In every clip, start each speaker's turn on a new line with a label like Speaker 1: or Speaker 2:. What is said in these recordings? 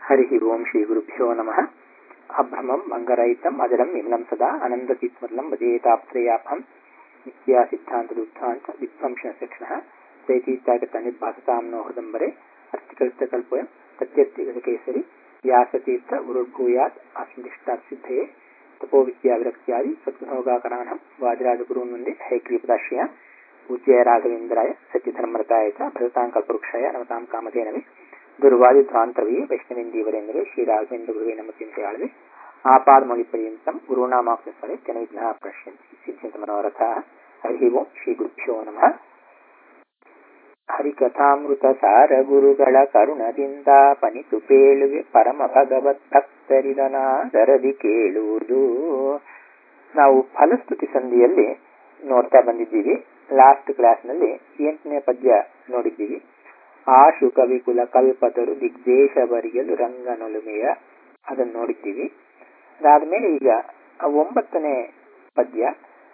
Speaker 1: हरिः ओं श्रीगुरुभ्यो नमः अभ्रमं मङ्गरहितम् अजरं विमलं सदा अनन्दतीत्मलं वदेताप्त्रयाभं नित्यासिद्धान्तदुत्थाञ्च विध्वंसनशिक्षणः चैतीत्यागतनिर्भासतां नो हृदम्बरे अस्तिकल्पितकल्पोऽयं प्रत्यत्यगतकेसरि व्यासतीर्थ गुरुर्भूयात् अस्मदिष्टात् सिद्धये तपोविद्याविरक्त्यादि सद्गुणोगाकराणं वादिराजगुरून् वन्दे हैग्रीपदाश्रया पूज्याय राघवेन्द्राय सत्यधर्मरताय च भजतां कल्पवृक्षाय नमतां कामधेनवे ದುರ್ವಾದಿಧ್ವಾಂತರವೇ ವೈಷ್ಣವೇಂದೀವರೆಂದರೆ ಶ್ರೀ ರಾಘವೇಂದ್ರ ಗುರುವೇ ನಮ್ಮ ಚಿಂತೆಯಾಳವೆ ಆಪಾದಮೌಳಿ ಪರ್ಯಂತಂ ಗುರುನಾಮಾಕ್ಷಸ್ಥಳೆ ಜನವಿಘ್ನ ಪ್ರಶ್ಯಂತಿ ಸಿದ್ಧಂತ ಮನೋರಥ ಹರಿ ಓಂ ಶ್ರೀ ಗುರುಭ್ಯೋ ನಮಃ ಹರಿಕಥಾಮೃತ ಸಾರ ಗುರುಗಳ ಕರುಣದಿಂದ ಪನಿತು ಪೇಳುವೆ ಪರಮ ಭಗವತ್ ಭಕ್ತರಿದನಾದರದಿ ಕೇಳುವುದು ನಾವು ಫಲಸ್ತುತಿ ಸಂಧಿಯಲ್ಲಿ ನೋಡ್ತಾ ಬಂದಿದ್ದೀವಿ ಲಾಸ್ಟ್ ಕ್ಲಾಸ್ನಲ್ಲಿ ಎಂಟನೇ ಪದ್ಯ ನೋಡಿದ್ದೀವಿ ಆಶು ಕವಿಕುಲ ಕಲ್ಪತರು ದಿಗ್ದೇಶ ಬರಿಯಲು ರಂಗನೊಲುಮೆಯ ಅದನ್ನು ನೋಡಿದ್ದೀವಿ ಅದಾದ್ಮೇಲೆ ಈಗ ಒಂಬತ್ತನೇ ಪದ್ಯ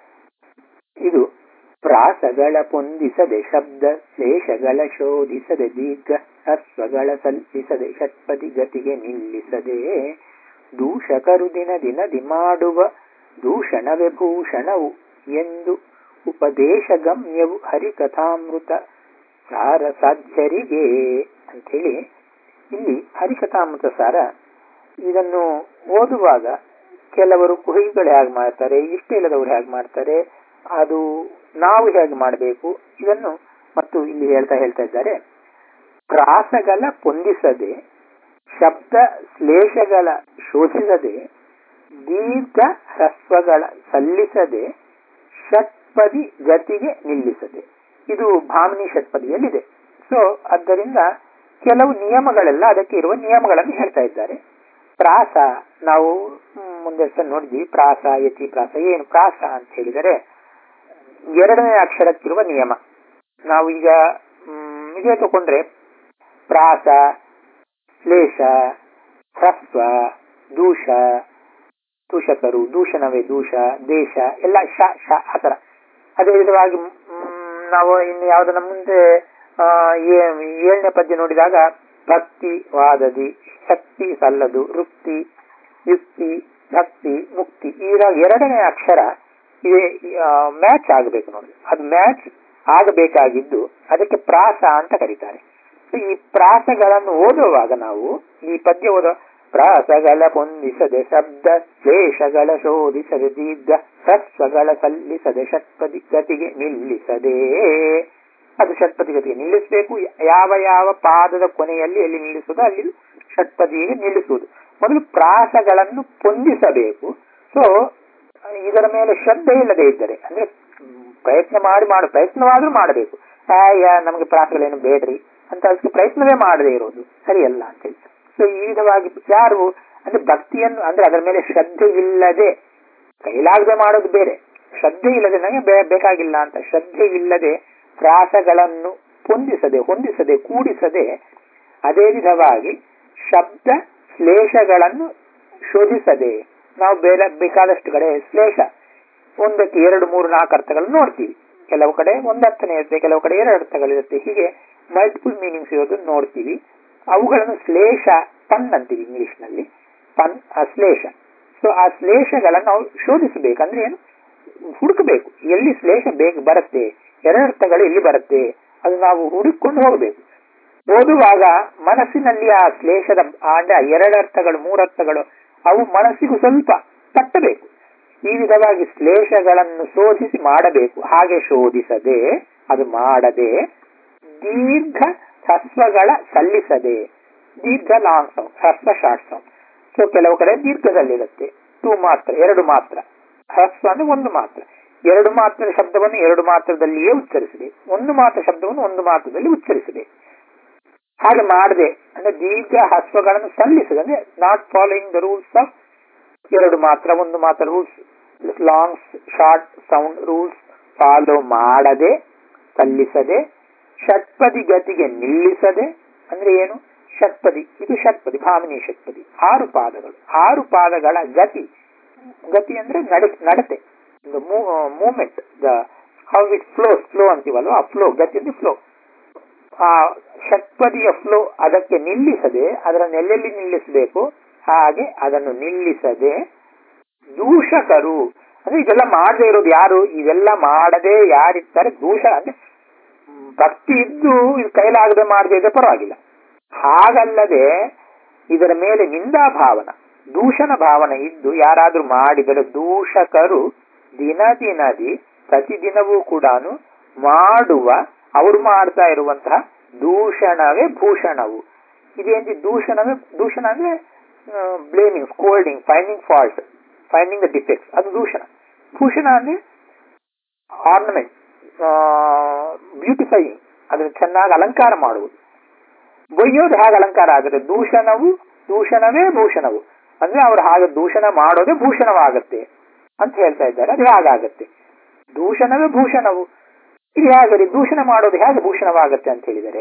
Speaker 1: ಇದು ಪ್ರಾಸಗಳ ಪೊಂದಿಸದೆ ಶಬ್ದ ಶ್ಲೇಷಗಳ ಶೋಧಿಸದೆ ದೀರ್ಘ ಹಸ್ವಗಳ ಸಲ್ಲಿಸದೆ ಷಟ್ಪದಿ ಗತಿಗೆ ನಿಲ್ಲಿಸದೆ ದೂಷಕರು ದಿನ ದಿನದಿ ಮಾಡುವ ದೂಷಣವೇ ಭೂಷಣವು ಎಂದು ಉಪದೇಶ ಗಮ್ಯವು ಹರಿಕಥಾಮೃತ ಸಾರ ಸಾಧ್ಯರಿಗೆ ಅಂಥೇಳಿ ಇಲ್ಲಿ ಹರಿಕಥಾಮೃತ ಸಾರ ಇದನ್ನು ಓದುವಾಗ ಕೆಲವರು ಕುಹಿಗಳು ಹೇಗೆ ಮಾಡ್ತಾರೆ ಇಷ್ಟ ಇಲ್ಲದವರು ಹೇಗೆ ಮಾಡ್ತಾರೆ ಅದು ನಾವು ಹೇಗೆ ಮಾಡಬೇಕು ಇದನ್ನು ಮತ್ತು ಇಲ್ಲಿ ಹೇಳ್ತಾ ಹೇಳ್ತಾ ಇದ್ದಾರೆ ಪ್ರಾಸಗಳ ಪೊಂದಿಸದೆ ಶಬ್ದ ಶ್ಲೇಷಗಳ ಶೋಧಿಸದೆ ದೀರ್ಘ ಹ್ರಸ್ವಗಳ ಸಲ್ಲಿಸದೆ ಷಟ್ಪದಿ ಗತಿಗೆ ನಿಲ್ಲಿಸದೆ ಇದು ಭಾಮಿನಿ ಷಟ್ಪದಿಯಲ್ಲಿದೆ ಸೊ ಆದ್ದರಿಂದ ಕೆಲವು ನಿಯಮಗಳೆಲ್ಲ ಅದಕ್ಕೆ ಇರುವ ನಿಯಮಗಳನ್ನು ಹೇಳ್ತಾ ಇದ್ದಾರೆ ಪ್ರಾಸ ನಾವು ಮುಂದೆ ನೋಡಿದ್ವಿ ಪ್ರಾಸ ಯತಿ ಪ್ರಾಸ ಏನು ಪ್ರಾಸ ಅಂತ ಹೇಳಿದರೆ ಎರಡನೇ ಅಕ್ಷರಕ್ಕಿರುವ ನಿಯಮ ನಾವು ಈಗ ಇದೇ ತಗೊಂಡ್ರೆ ಪ್ರಾಸ ಶ್ಲೇಷ ಹ್ರಸ್ವ ದೂಷ ದೂಷಕರು ದೂಷಣವೇ ದೂಷ ದೇಶ ಎಲ್ಲ ಶ ಶ ಆ ಥರ ಅದೇ ವಿಧವಾಗಿ ನಾವು ಇನ್ನು ಯಾವುದನ್ನ ಮುಂದೆ ಏಳನೇ ಪದ್ಯ ನೋಡಿದಾಗ ಭಕ್ತಿ ವಾದದಿ ಶಕ್ತಿ ಸಲ್ಲದು ವೃತ್ತಿ ಯುಕ್ತಿ ಭಕ್ತಿ ಮುಕ್ತಿ ಈಗ ಎರಡನೇ ಅಕ್ಷರ ಮ್ಯಾಚ್ ಆಗಬೇಕು ನೋಡಿ ಅದು ಮ್ಯಾಚ್ ಆಗಬೇಕಾಗಿದ್ದು ಅದಕ್ಕೆ ಪ್ರಾಸ ಅಂತ ಕರೀತಾರೆ ಈ ಪ್ರಾಸಗಳನ್ನು ಓದುವಾಗ ನಾವು ಈ ಪದ್ಯ ಓದೋ ಪ್ರಾಸಗಳ ಹೊಂದಿಸದೆ ಶಬ್ದ ಶ್ಲೇಷಗಳ ಶೋಧಿಸದೆ ದೀರ್ಘ ಹ್ರಸ್ವಗಳ ಸಲ್ಲಿಸದೆ ಷಟ್ಪದಿ ಗತಿಗೆ ನಿಲ್ಲಿಸದೆ ಅದು ಷಟ್ಪದಿ ಗತಿಗೆ ನಿಲ್ಲಿಸಬೇಕು ಯಾವ ಯಾವ ಪಾದದ ಕೊನೆಯಲ್ಲಿ ಎಲ್ಲಿ ನಿಲ್ಲಿಸುವುದು ಅಲ್ಲಿ ಷಟ್ಪದಿಗೆ ನಿಲ್ಲಿಸುವುದು ಮೊದಲು ಪ್ರಾಸಗಳನ್ನು ಹೊಂದಿಸಬೇಕು ಸೊ ಇದರ ಮೇಲೆ ಶ್ರದ್ಧೆ ಇಲ್ಲದೆ ಇದ್ದರೆ ಅಂದ್ರೆ ಪ್ರಯತ್ನ ಮಾಡಿ ಮಾಡ ಪ್ರಯತ್ನವಾದ್ರೂ ಮಾಡಬೇಕು ಯಾ ನಮಗೆ ಪ್ರಾಸಗಳೇನು ಬೇಡ್ರಿ ಅಂತ ಅದಕ್ಕೆ ಪ್ರಯತ್ನವೇ ಮಾಡದೇ ಇರೋದು ಸರಿಯಲ್ಲ ಅಂತ ಹೇಳಿ ಸೊ ಈ ವಿಧವಾಗಿ ಯಾರು ಅಂದ್ರೆ ಭಕ್ತಿಯನ್ನು ಅಂದ್ರೆ ಅದರ ಮೇಲೆ ಶ್ರದ್ಧೆ ಇಲ್ಲದೆ ಕೈಲಾಗದೆ ಮಾಡೋದು ಬೇರೆ ಶ್ರದ್ಧೆ ಇಲ್ಲದೆ ನನಗೆ ಬೇಕಾಗಿಲ್ಲ ಅಂತ ಶ್ರದ್ಧೆ ಇಲ್ಲದೆ ಪ್ರಾಸಗಳನ್ನು ಹೊಂದಿಸದೆ ಹೊಂದಿಸದೆ ಕೂಡಿಸದೆ ಅದೇ ವಿಧವಾಗಿ ಶಬ್ದ ಶ್ಲೇಷಗಳನ್ನು ಶೋಧಿಸದೆ ನಾವು ಬೇರೆ ಬೇಕಾದಷ್ಟು ಕಡೆ ಶ್ಲೇಷ ಒಂದಕ್ಕೆ ಎರಡು ಮೂರು ನಾಲ್ಕು ಅರ್ಥಗಳನ್ನು ನೋಡ್ತೀವಿ ಕೆಲವು ಕಡೆ ಒಂದು ಅರ್ಥನೇ ಇರುತ್ತೆ ಕೆಲವು ಕಡೆ ಎರಡು ಅರ್ಥಗಳಿರುತ್ತೆ ಹೀಗೆ ಮಲ್ಟಿಪಲ್ ಮೀನಿಂಗ್ಸ್ ಇರೋದು ನೋಡ್ತೀವಿ ಅವುಗಳನ್ನು ಶ್ಲೇಷ ಪನ್ ಅಂತೀವಿ ಇಂಗ್ಲಿಷ್ ನಲ್ಲಿ ಪನ್ ಅಶ್ಲೇಷ ಸೊ ಆ ಶ್ಲೇಷಗಳನ್ನು ನಾವು ಶೋಧಿಸಬೇಕಂದ್ರೆ ಏನು ಹುಡುಕಬೇಕು ಎಲ್ಲಿ ಶ್ಲೇಷ ಬೇಕು ಬರುತ್ತೆ ಎರಡರ್ಥಗಳು ಎಲ್ಲಿ ಬರುತ್ತೆ ಅದು ನಾವು ಹುಡುಕೊಂಡು ಹೋಗಬೇಕು ಓದುವಾಗ ಮನಸ್ಸಿನಲ್ಲಿ ಆ ಶ್ಲೇಷದ ಅಂದ್ರೆ ಎರಡರ್ಥಗಳು ಮೂರರ್ಥಗಳು ಅವು ಮನಸ್ಸಿಗೂ ಸ್ವಲ್ಪ ತಟ್ಟಬೇಕು ಈ ವಿಧವಾಗಿ ಶ್ಲೇಷಗಳನ್ನು ಶೋಧಿಸಿ ಮಾಡಬೇಕು ಹಾಗೆ ಶೋಧಿಸದೆ ಅದು ಮಾಡದೆ ದೀರ್ಘ ಹಸ್ವಗಳ ಸಲ್ಲಿಸದೆ ದೀರ್ಘ ಲಾಂಗ್ ಸೌಂಡ್ ಹಸ್ವ ಶಾರ್ಟ್ ಸೌಂಡ್ ಸೊ ಕೆಲವು ಕಡೆ ದೀರ್ಘದಲ್ಲಿರುತ್ತೆ ಟೂ ಮಾತ್ರ ಎರಡು ಮಾತ್ರ ಹಸ್ವ ಅಂದ್ರೆ ಒಂದು ಮಾತ್ರ ಎರಡು ಮಾತ್ರದ ಶಬ್ದವನ್ನು ಎರಡು ಮಾತ್ರದಲ್ಲಿಯೇ ಉಚ್ಚರಿಸಬೇಕು ಒಂದು ಮಾತ್ರ ಶಬ್ದವನ್ನು ಒಂದು ಮಾತ್ರದಲ್ಲಿ ಉಚ್ಚರಿಸಬೇಕು ಹಾಗೆ ಮಾಡದೆ ಅಂದ್ರೆ ದೀರ್ಘ ಹಸ್ವಗಳನ್ನು ಸಲ್ಲಿಸದೆ ಅಂದ್ರೆ not following the rules of ಎರಡು ಮಾತ್ರ ಒಂದು ಮಾತ್ರ rules long short sound rules follow ಮಾಡದೆ ಸಲ್ಲಿಸದೆ ಷಟ್ಪದಿ ಗತಿಗೆ ನಿಲ್ಲಿಸದೆ ಅಂದ್ರೆ ಏನು ಷಟ್ಪದಿ ಇದು ಷಟ್ಪದಿ ಭಾಮಿನಿ ಷಟ್ಪದಿ ಆರು ಪಾದಗಳು ಆರು ಪಾದಗಳ ಗತಿ ಗತಿ ಅಂದ್ರೆ ನಡೆ ನಡತೆ movement the how it flow flow ಅಂತೀವಲ್ವ ಆ ಫ್ಲೋ ಗತಿ ಅಂದ್ರೆ ಫ್ಲೋ ಆ ಷಟ್ಪದಿಯ ಫ್ಲೋ ಅದಕ್ಕೆ ನಿಲ್ಲಿಸದೆ ಅದರ ಎಲ್ಲೆಲ್ಲಿ ನಿಲ್ಲಿಸಬೇಕು ಹಾಗೆ ಅದನ್ನು ನಿಲ್ಲಿಸದೆ ದೂಷಕರು ಅಂದ್ರೆ ಇದೆಲ್ಲ ಮಾಡದೇ ಇರೋದು ಯಾರು ಇದೆಲ್ಲ ಮಾಡದೆ ಯಾರಿರ್ತಾರೆ ದೂಷ ಅಂದ್ರೆ ಭಕ್ತಿ ಇದ್ದು ಇದು ಕೈಲಾಗದೆ ಮಾಡದೇ ಇದ್ರೆ ಪರವಾಗಿಲ್ಲ ಹಾಗಲ್ಲದೆ ಇದರ ಮೇಲೆ ನಿಂದಾ ಭಾವನ ದೂಷಣ ಭಾವನೆ ಇದ್ದು ಯಾರಾದ್ರೂ ಮಾಡಿದರೆ ದೂಷಕರು ದಿನ ದಿನದಿ ಪ್ರತಿದಿನವೂ ಕೂಡ ಮಾಡುವ ಅವರು ಮಾಡ್ತಾ ಇರುವಂತಹ ದೂಷಣವೇ ಭೂಷಣವು ಇದೇಂತಿ ದೂಷಣವೇ ದೂಷಣ ಅಂದ್ರೆ blaming scolding finding fault finding the defects ಅದು ದೂಷಣ ಭೂಷಣ ಅಂದ್ರೆ ಆರ್ನಮೆಂಟ್ ಬ್ಯೂಟಿಫೈಯಿಂಗ್ ಅದನ್ನು ಚೆನ್ನಾಗಿ ಅಲಂಕಾರ ಮಾಡುವುದು ಬೈಯೋದು ಹೇಗೆ ಅಲಂಕಾರ ಆದರೆ ದೂಷಣವು ದೂಷಣವೇ ಭೂಷಣವು ಅಂದ್ರೆ ಅವ್ರು ಹಾಗೆ ದೂಷಣ ಮಾಡೋದೇ ಭೂಷಣವಾಗತ್ತೆ ಅಂತ ಹೇಳ್ತಾ ಇದ್ದಾರೆ ಅದು ಹೇಗಾಗತ್ತೆ ದೂಷಣವೇ ಭೂಷಣವು ಇದು ಹೇಗೆ ದೂಷಣ ಮಾಡೋದು ಹೇಗೆ ಭೂಷಣವಾಗತ್ತೆ ಅಂತ ಹೇಳಿದರೆ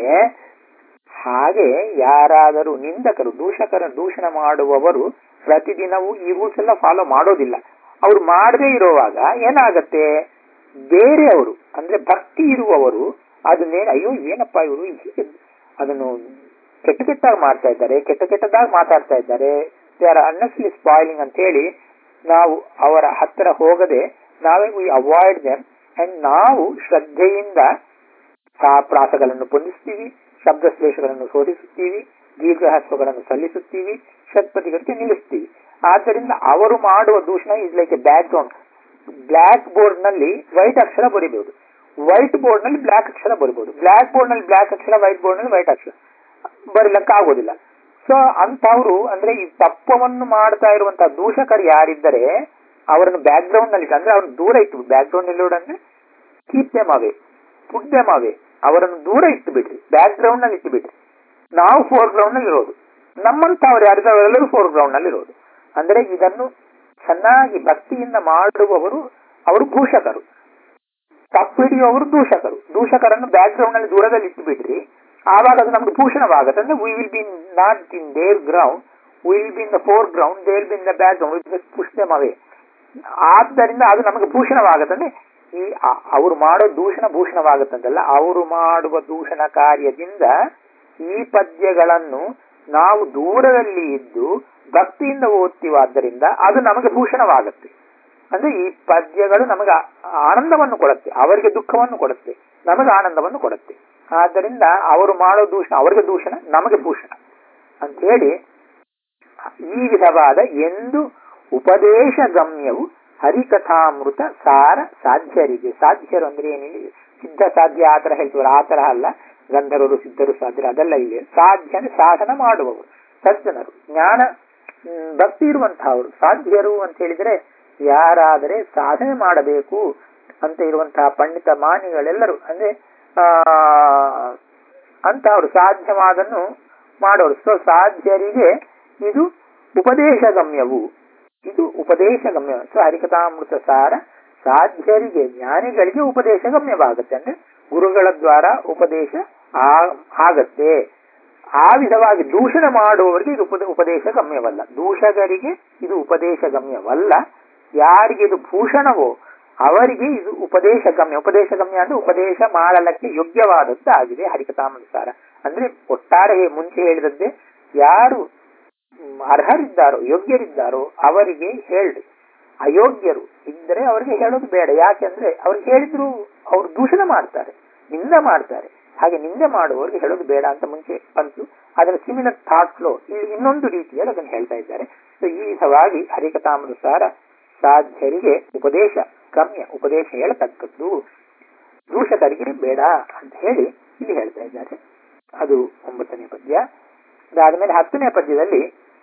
Speaker 1: ಹಾಗೆ ಯಾರಾದರೂ ನಿಂದಕರು ದೂಷಕರ ದೂಷಣ ಮಾಡುವವರು ಪ್ರತಿದಿನವೂ ಈ ರೂಲ್ಸ್ ಎಲ್ಲ ಫಾಲೋ ಮಾಡೋದಿಲ್ಲ ಅವ್ರು ಮಾಡದೇ ಇರುವಾಗ ಏನಾಗತ್ತೆ ಬೇರೆಯವರು ಅಂದ್ರೆ ಭಕ್ತಿ ಇರುವವರು ಅದನ್ನೇ ಅಯ್ಯೋ ಏನಪ್ಪ ಇವರು ಹೀಗೆ ಅದನ್ನು ಕೆಟ್ಟ ಕೆಟ್ಟಾಗಿ ಮಾಡ್ತಾ ಇದ್ದಾರೆ ಕೆಟ್ಟ ಕೆಟ್ಟದಾಗಿ ಮಾತಾಡ್ತಾ ಇದ್ದಾರೆ ದೇ ಆರ್ ಅನ್ನಸ್ಲಿ ಸ್ಪಾಯ್ಲಿಂಗ್ ಅಂತ ಹೇಳಿ ನಾವು ಅವರ ಹತ್ತಿರ ಹೋಗದೆ ನಾವೇ ವಿ ಅವಾಯ್ಡ್ ದೆಮ್ ಅಂಡ್ ನಾವು ಶ್ರದ್ಧೆಯಿಂದ ಪ್ರಾಸಗಳನ್ನು ಪೊಂದಿಸ್ತೀವಿ ಶಬ್ದ ಶ್ಲೇಷಗಳನ್ನು ಶೋಧಿಸುತ್ತೀವಿ ದೀರ್ಘಹಸ್ವಗಳನ್ನು ಸಲ್ಲಿಸುತ್ತೀವಿ ಷಟ್ಪದಿಗಳಿಗೆ ನಿಲ್ಲಿಸ್ತೀವಿ ಆದ್ದರಿಂದ ಅವರು ಮಾಡುವ ದೂಷಣ is like a background blackboard ನಲ್ಲಿ ವೈಟ್ ಅಕ್ಷರ ಬರಿಬಹುದು ವೈಟ್ ಬೋರ್ಡ್ ನಲ್ಲಿ ಬ್ಲಾಕ್ ಅಕ್ಷರ ಬರಿಬಹುದು ಬ್ಲಾಕ್ ಬೋರ್ಡ್ ನಲ್ಲಿ ಬ್ಲಾಕ್ ಅಕ್ಷರ ವೈಟ್ ಬೋರ್ಡ್ ನಲ್ಲಿ ವೈಟ್ ಅಕ್ಷರ ಬರಿಲಕ್ಕ ಆಗೋದಿಲ್ಲ ಸೊ ಅಂತವರು ಅಂದ್ರೆ ಈ ತಪ್ಪವನ್ನು ಮಾಡ್ತಾ ಇರುವಂತಹ ದೂಷಕರು ಯಾರಿದ್ದರೆ ಅವರನ್ನು ಬ್ಯಾಕ್ ಗ್ರೌಂಡ್ ನಲ್ಲಿ ಅಂದ್ರೆ ಅವ್ರನ್ನ ದೂರ ಇಟ್ಟು ಬ್ಯಾಕ್ ಗ್ರೌಂಡ್ ನಲ್ಲಿ ಅಂದ್ರೆ keep them away put them away ಅವರನ್ನು ದೂರ ಇಟ್ಟು ಬಿಡ್ರಿ ಬ್ಯಾಕ್ ಗ್ರೌಂಡ್ ನಲ್ಲಿ ಇಟ್ಟು ಬಿಡ್ರಿ ನಾವು ಫೋರ್ ಗ್ರೌಂಡ್ ನಲ್ಲಿ ಇರೋದು ನಮ್ಮಂತವ್ರು ಯಾರಿದ್ದಾರೆ ಅವರೆಲ್ಲರೂ ಫೋರ್ ಗ್ರೌಂಡ್ ನಲ್ಲಿ ಇರೋದು ಅಂದ್ರೆ ಇದನ್ನು ಚೆನ್ನಾಗಿ ಭಕ್ತಿಯಿಂದ ಮಾಡುವವರು ಅವರು ಭೂಷಕರು ತಪ್ಪು ಹಿಡಿಯುವವರು ದೂಷಕರು ದೂಷಕರನ್ನು ಬ್ಯಾಕ್ ಗ್ರೌಂಡ್ ನಲ್ಲಿ ದೂರದಲ್ಲಿ ಇಟ್ಟು ಬಿಡ್ರಿ ಆವಾಗ ಅದು ನಮ್ಗೆ ಭೂಷಣವಾಗುತ್ತೆ ಅಂದ್ರೆ we will be not in their ground will be in the foreground there be in the background just push them away ಆದ್ದರಿಂದ ಅದು ನಮಗೆ ಭೂಷಣವಾಗುತ್ತೆ ಅಂದ್ರೆ ಈ ಅವರು ಮಾಡೋ ದೂಷಣ ಭೂಷಣವಾಗುತ್ತಂತಲ್ಲ ಅವರು ಮಾಡುವ ದೂಷಣ ಕಾರ್ಯದಿಂದ ಈ ಪದ್ಯಗಳನ್ನು ನಾವು ದೂರದಲ್ಲಿ ಇದ್ದು ಭಕ್ತಿಯಿಂದ ಓದ್ತೀವಾದ್ದರಿಂದ ಅದು ನಮಗೆ ಭೂಷಣವಾಗುತ್ತೆ ಅಂದ್ರೆ ಈ ಪದ್ಯಗಳು ನಮಗೆ ಆನಂದವನ್ನು ಕೊಡುತ್ತೆ ಅವರಿಗೆ ದುಃಖವನ್ನು ಕೊಡುತ್ತೆ ನಮಗೆ ಆನಂದವನ್ನು ಕೊಡುತ್ತೆ ಆದ್ದರಿಂದ ಅವರು ಮಾಡೋ ದೂಷಣ ಅವರಿಗೆ ದೂಷಣ ನಮಗೆ ಭೂಷಣ ಅಂತ ಹೇಳಿ ಈ ವಿಧವಾದ ಎಂದು ಉಪದೇಶ ಗಮ್ಯವು ಹರಿಕಥಾಮೃತ ಸಾರ ಸಾಧ್ಯರಿಗೆ ಸಾಧ್ಯರು ಅಂದ್ರೆ ಏನಿಲ್ಲ ಸಿದ್ಧ ಸಾಧ್ಯ ಆ ತರ ಹೇಳ್ತೀವಲ್ಲ ಆ ತರ ಅಲ್ಲ ಗಂಧರ್ವರು ಸಿದ್ಧರು ಸಾಧ್ಯರು ಅದೆಲ್ಲ ಇಲ್ಲಿ ಸಾಧ್ಯ ಅಂದ್ರೆ ಸಾಧನ ಮಾಡುವವರು ಸಜ್ಜನರು ಜ್ಞಾನ ಭಕ್ತಿ ಇರುವಂತಹವರು ಸಾಧ್ಯರು ಅಂತ ಹೇಳಿದ್ರೆ ಯಾರಾದರೆ ಸಾಧನೆ ಮಾಡಬೇಕು ಅಂತ ಇರುವಂತಹ ಪಂಡಿತ ಮಾನಿಗಳೆಲ್ಲರೂ ಅಂದ್ರೆ ಆ ಅಂತವರು ಸಾಧ್ಯವಾದನ್ನು ಮಾಡೋರು ಸೊ ಸಾಧ್ಯರಿಗೆ ಇದು ಉಪದೇಶ ಗಮ್ಯವು ಇದು ಉಪದೇಶ ಗಮ್ಯ ಸೊ ಹರಿಕಥಾಮೃತ ಸಾರ ಸಾಧ್ಯರಿಗೆ ಜ್ಞಾನಿಗಳಿಗೆ ಉಪದೇಶ ಗಮ್ಯವಾಗುತ್ತೆ ಅಂದ್ರೆ ಗುರುಗಳ ದ್ವಾರ ಉಪದೇಶ ಆಗತ್ತೆ ಆ ವಿಧವಾಗಿ ದೂಷಣ ಮಾಡುವವರಿಗೆ ಇದು ಉಪದೇಶ ಗಮ್ಯವಲ್ಲ ದೂಷಕರಿಗೆ ಇದು ಉಪದೇಶ ಗಮ್ಯವಲ್ಲ ಯಾರಿಗೆ ಇದು ಭೂಷಣವೋ ಅವರಿಗೆ ಇದು ಉಪದೇಶ ಗಮ್ಯ ಉಪದೇಶ ಗಮ್ಯ ಅಂದ್ರೆ ಉಪದೇಶ ಮಾಡಲಕ್ಕೆ ಯೋಗ್ಯವಾದದ್ದು ಆಗಿದೆ ಹರಿಕಥಾಮೃತಸಾರ ಅಂದ್ರೆ ಒಟ್ಟಾರೆ ಮುಂಚೆ ಹೇಳಿದಂತೆ ಯಾರು ಅರ್ಹರಿದ್ದಾರೋ ಯೋಗ್ಯರಿದ್ದಾರೋ ಅವರಿಗೆ ಹೇಳ್ರಿ ಅಯೋಗ್ಯರು ಇದ್ದರೆ ಅವರಿಗೆ ಹೇಳೋದು ಬೇಡ ಯಾಕೆಂದ್ರೆ ಅವ್ರಿಗೆ ಹೇಳಿದ್ರು ಅವ್ರು ದೂಷಣ ಮಾಡ್ತಾರೆ ನಿಂದೆ ಮಾಡ್ತಾರೆ ಹಾಗೆ ನಿಂದೆ ಮಾಡುವವರಿಗೆ ಹೇಳೋದು ಬೇಡ ಅಂತ ಮುಂಚೆ ಬಂತು ಅದರ ಸಿಮಿಲರ್ ಥಾಟ್ ಫ್ಲೋ ಇಲ್ಲಿ ಇನ್ನೊಂದು ರೀತಿಯಲ್ಲಿ ಅದನ್ನು ಹೇಳ್ತಾ ಇದ್ದಾರೆ ಸೊ ಈ ವಿಧವಾಗಿ ಹರಿಕಥಾಮೃತಸಾರ ಸಾಧ್ಯರಿಗೆ ಉಪದೇಶ ಗಮ್ಯ ಉಪದೇಶ ಹೇಳತಕ್ಕದ್ದು ದೂಷಕರಿಗೆ ಬೇಡ ಅಂತ ಹೇಳಿ ಇಲ್ಲಿ ಹೇಳ್ತಾ ಇದ್ದಾರೆ ಅದು ಒಂಬತ್ತನೇ ಪದ್ಯ ಅದಾದ್ಮೇಲೆ ಹತ್ತನೇ ಪದ್ಯದಲ್ಲಿ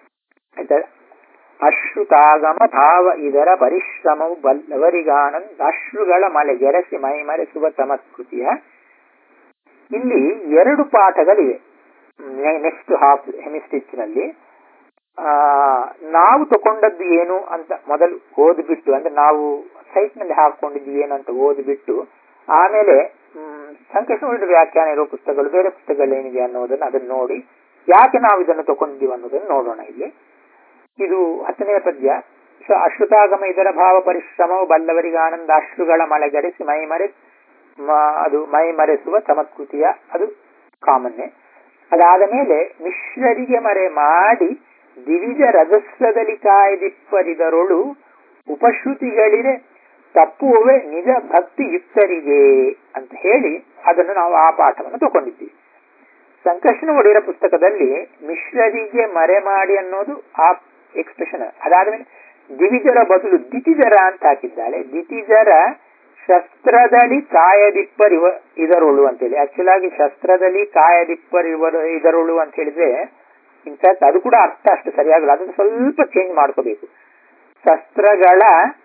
Speaker 1: ಅಶ್ರುತಾಗಮ ಭಾವ ಇದರ ಪರಿಶ್ರಮವು ಬಲ್ಲವರಿಗಾನಂದ ಅಶ್ರುಗಳ ಮಳೆ ಗೆರಸಿ ಮೈ ಮರೆಸುವ ಚಮತ್ಕೃತಿಯ ಇಲ್ಲಿ ಎರಡು ಪಾಠಗಳಿವೆ ನೆಕ್ಸ್ಟ್ ಹಾಫ್ ಹೆಮಿಸ್ಟಿಚ್ ನಲ್ಲಿ ಆ ನಾವು ತಗೊಂಡದ್ದು ಏನು ಅಂತ ಮೊದಲು ಓದ್ಬಿಟ್ಟು ಅಂದ್ರೆ ನಾವು ಸೈಟ್ ನಲ್ಲಿ ಹಾಕೊಂಡಿದ್ವಿ ಏನು ಅಂತ ಓದ್ಬಿಟ್ಟು ಆಮೇಲೆ ಸಂಕೇಶ್ವರ ವ್ಯಾಖ್ಯಾನ ಇರೋ ಪುಸ್ತಕಗಳು ಬೇರೆ ಪುಸ್ತಕಗಳು ಏನಿದೆ ಅನ್ನೋದನ್ನ ಅದನ್ನ ನೋಡಿ ಯಾಕೆ ನಾವು ಇದನ್ನು ತಗೊಂಡಿದ್ದೀವಿ ಅನ್ನೋದನ್ನು ನೋಡೋಣ ಇಲ್ಲಿ ಇದು ಹತ್ತನೇ ಪದ್ಯ ಸೊ ಅಶ್ರುತಾಗಮ ಇದರ ಭಾವ ಪರಿಶ್ರಮವು ಬಲ್ಲವರಿಗೆ ಆನಂದ ಅಶ್ರುಗಳ ಮಳೆಗರೆಸಿ ಮೈ ಮರೆ ಅದು ಮೈ ಮರೆಸುವ ಚಮತ್ಕೃತಿಯ ಅದು ಕಾಮನ್ನೇ ಅದಾದ ಮೇಲೆ ಮಿಶ್ರರಿಗೆ ಮರೆ ಮಾಡಿ ದಿವಿಜ ರಜಸ್ವದಲ್ಲಿ ಕಾಯ್ದಿಪ್ಪರಿದರೊಳು ಉಪಶ್ರುತಿಗಳಿರೆ ತಪ್ಪುವೇ ನಿಜ ಭಕ್ತಿ ಯುಕ್ತರಿಗೆ ಅಂತ ಹೇಳಿ ಅದನ್ನು ನಾವು ಆ ಪಾಠವನ್ನು ತಗೊಂಡಿದ್ದೀವಿ ಸಂಕರ್ಷಣ ಒಡೆಯರ ಪುಸ್ತಕದಲ್ಲಿ ಮಿಶ್ರರಿಗೆ ಮರೆ ಮಾಡಿ ಅನ್ನೋದು ಆ ಎಕ್ಸ್ಪ್ರೆಷನ್ ಅದಾದ್ಮೇಲೆ ದಿವಿಜರ ಬದಲು ದಿತಿಜರ ಅಂತ ಹಾಕಿದ್ದಾಳೆ ದಿತಿಜರ ಶಸ್ತ್ರದಲ್ಲಿ ಕಾಯದಿಪ್ಪರಿವ ಇದರೊಳು ಅಂತೇಳಿ ಆಕ್ಚುಲ್ ಆಗಿ ಶಸ್ತ್ರದಲ್ಲಿ ಕಾಯದಿಪ್ಪರಿವ ಇದರೊಳು ಅಂತ ಹೇಳಿದ್ರೆ ಇನ್ಫ್ಯಾಕ್ಟ್ ಅದು ಕೂಡ ಅರ್ಥ ಅಷ್ಟು ಸರಿಯಾಗಲ್ಲ ಅದನ್ನು ಸ್ವಲ್ಪ ಚೇಂಜ್ ಮಾಡ್ಕೋಬೇಕು ಶಸ್ತ್ರಗಳ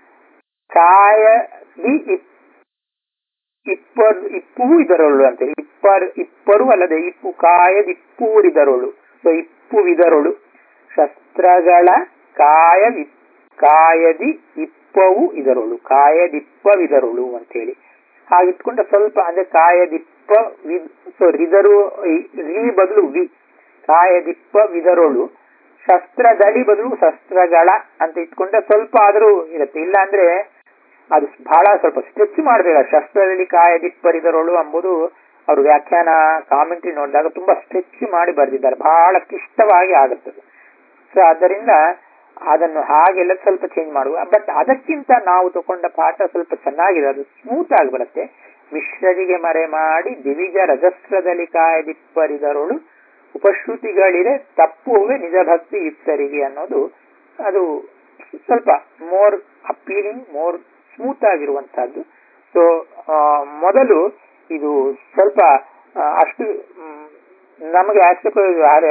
Speaker 1: ಕಾಯದಿ ಇಪ್ಪರು ಇಪ್ಪು ಇದರೊಳು ಅಂತೇಳಿ ಇಪ್ಪರ್ ಇಪ್ಪರು ಅಲ್ಲದೆ ಇಪ್ಪು ಕಾಯದಿಪ್ಪೂರಿದರೊಳು ಸೊ ಇಪ್ಪುವಿದರೊಳು ಶಸ್ತ್ರಗಳ ಕಾಯ ಕಾಯದಿ ಇಪ್ಪವು ಇದರೊಳು ಕಾಯದಿಪ್ಪವಿದರೊಳು ಅಂತೇಳಿ ಹಾಗಿಟ್ಕೊಂಡ್ರೆ ಸ್ವಲ್ಪ ಅಂದ್ರೆ ಕಾಯದಿಪ್ಪ ಸೊ ರಿದರು ರಿ ಬದಲು ವಿ ಕಾಯದಿಪ್ಪ ವಿದರೊಳು ಶಸ್ತ್ರದಡಿ ಬದಲು ಶಸ್ತ್ರಗಳ ಅಂತ ಇಟ್ಕೊಂಡ್ರೆ ಸ್ವಲ್ಪ ಆದರೂ ಇರುತ್ತೆ ಇಲ್ಲ ಅಂದ್ರೆ ಅದು ಬಹಳ ಸ್ವಲ್ಪ ಸ್ಟ್ರೆಚ್ ಮಾಡಬೇಕು ಶಸ್ತ್ರದಲ್ಲಿ ಕಾಯದಿಪ್ಪರಿದರೊಳು ಎಂಬುದು ಅವರು ವ್ಯಾಖ್ಯಾನ ಕಾಮೆಂಟ್ರಿ ನೋಡಿದಾಗ ತುಂಬಾ ಸ್ಟ್ರೆಚ್ ಮಾಡಿ ಬರೆದಿದ್ದಾರೆ ಬಹಳ ಕ್ಲಿಷ್ಟವಾಗಿ ಆಗುತ್ತದೆ ಸೊ ಆದ್ದರಿಂದ ಅದನ್ನು ಹಾಗೆಲ್ಲ ಸ್ವಲ್ಪ ಚೇಂಜ್ ಮಾಡುವ ಬಟ್ ಅದಕ್ಕಿಂತ ನಾವು ತಗೊಂಡ ಪಾಠ ಸ್ವಲ್ಪ ಚೆನ್ನಾಗಿದೆ ಅದು ಸ್ಮೂತ್ ಆಗಿ ಬರುತ್ತೆ ಮಿಶ್ರರಿಗೆ ಮರೆ ಮಾಡಿ ದಿವಿಜ ರಜಸ್ತ್ರದಲ್ಲಿ ಕಾಯದಿಪ್ಪರಿದರೊಳು ಉಪಶ್ರುತಿಗಳಿದೆ ತಪ್ಪುವೆ ನಿಜ ಭಕ್ತಿ ಯುಕ್ತರಿಗೆ ಅನ್ನೋದು ಅದು ಸ್ವಲ್ಪ ಮೋರ್ ಅಪೀಲಿಂಗ್ ಮೋರ್ ಸ್ಮೂತ್ ಆಗಿರುವಂತಹದ್ದು ಸೊ ಮೊದಲು ಇದು ಸ್ವಲ್ಪ ಅಷ್ಟು ನಮಗೆ ಆಕ್ಸೆಪ್ಟ್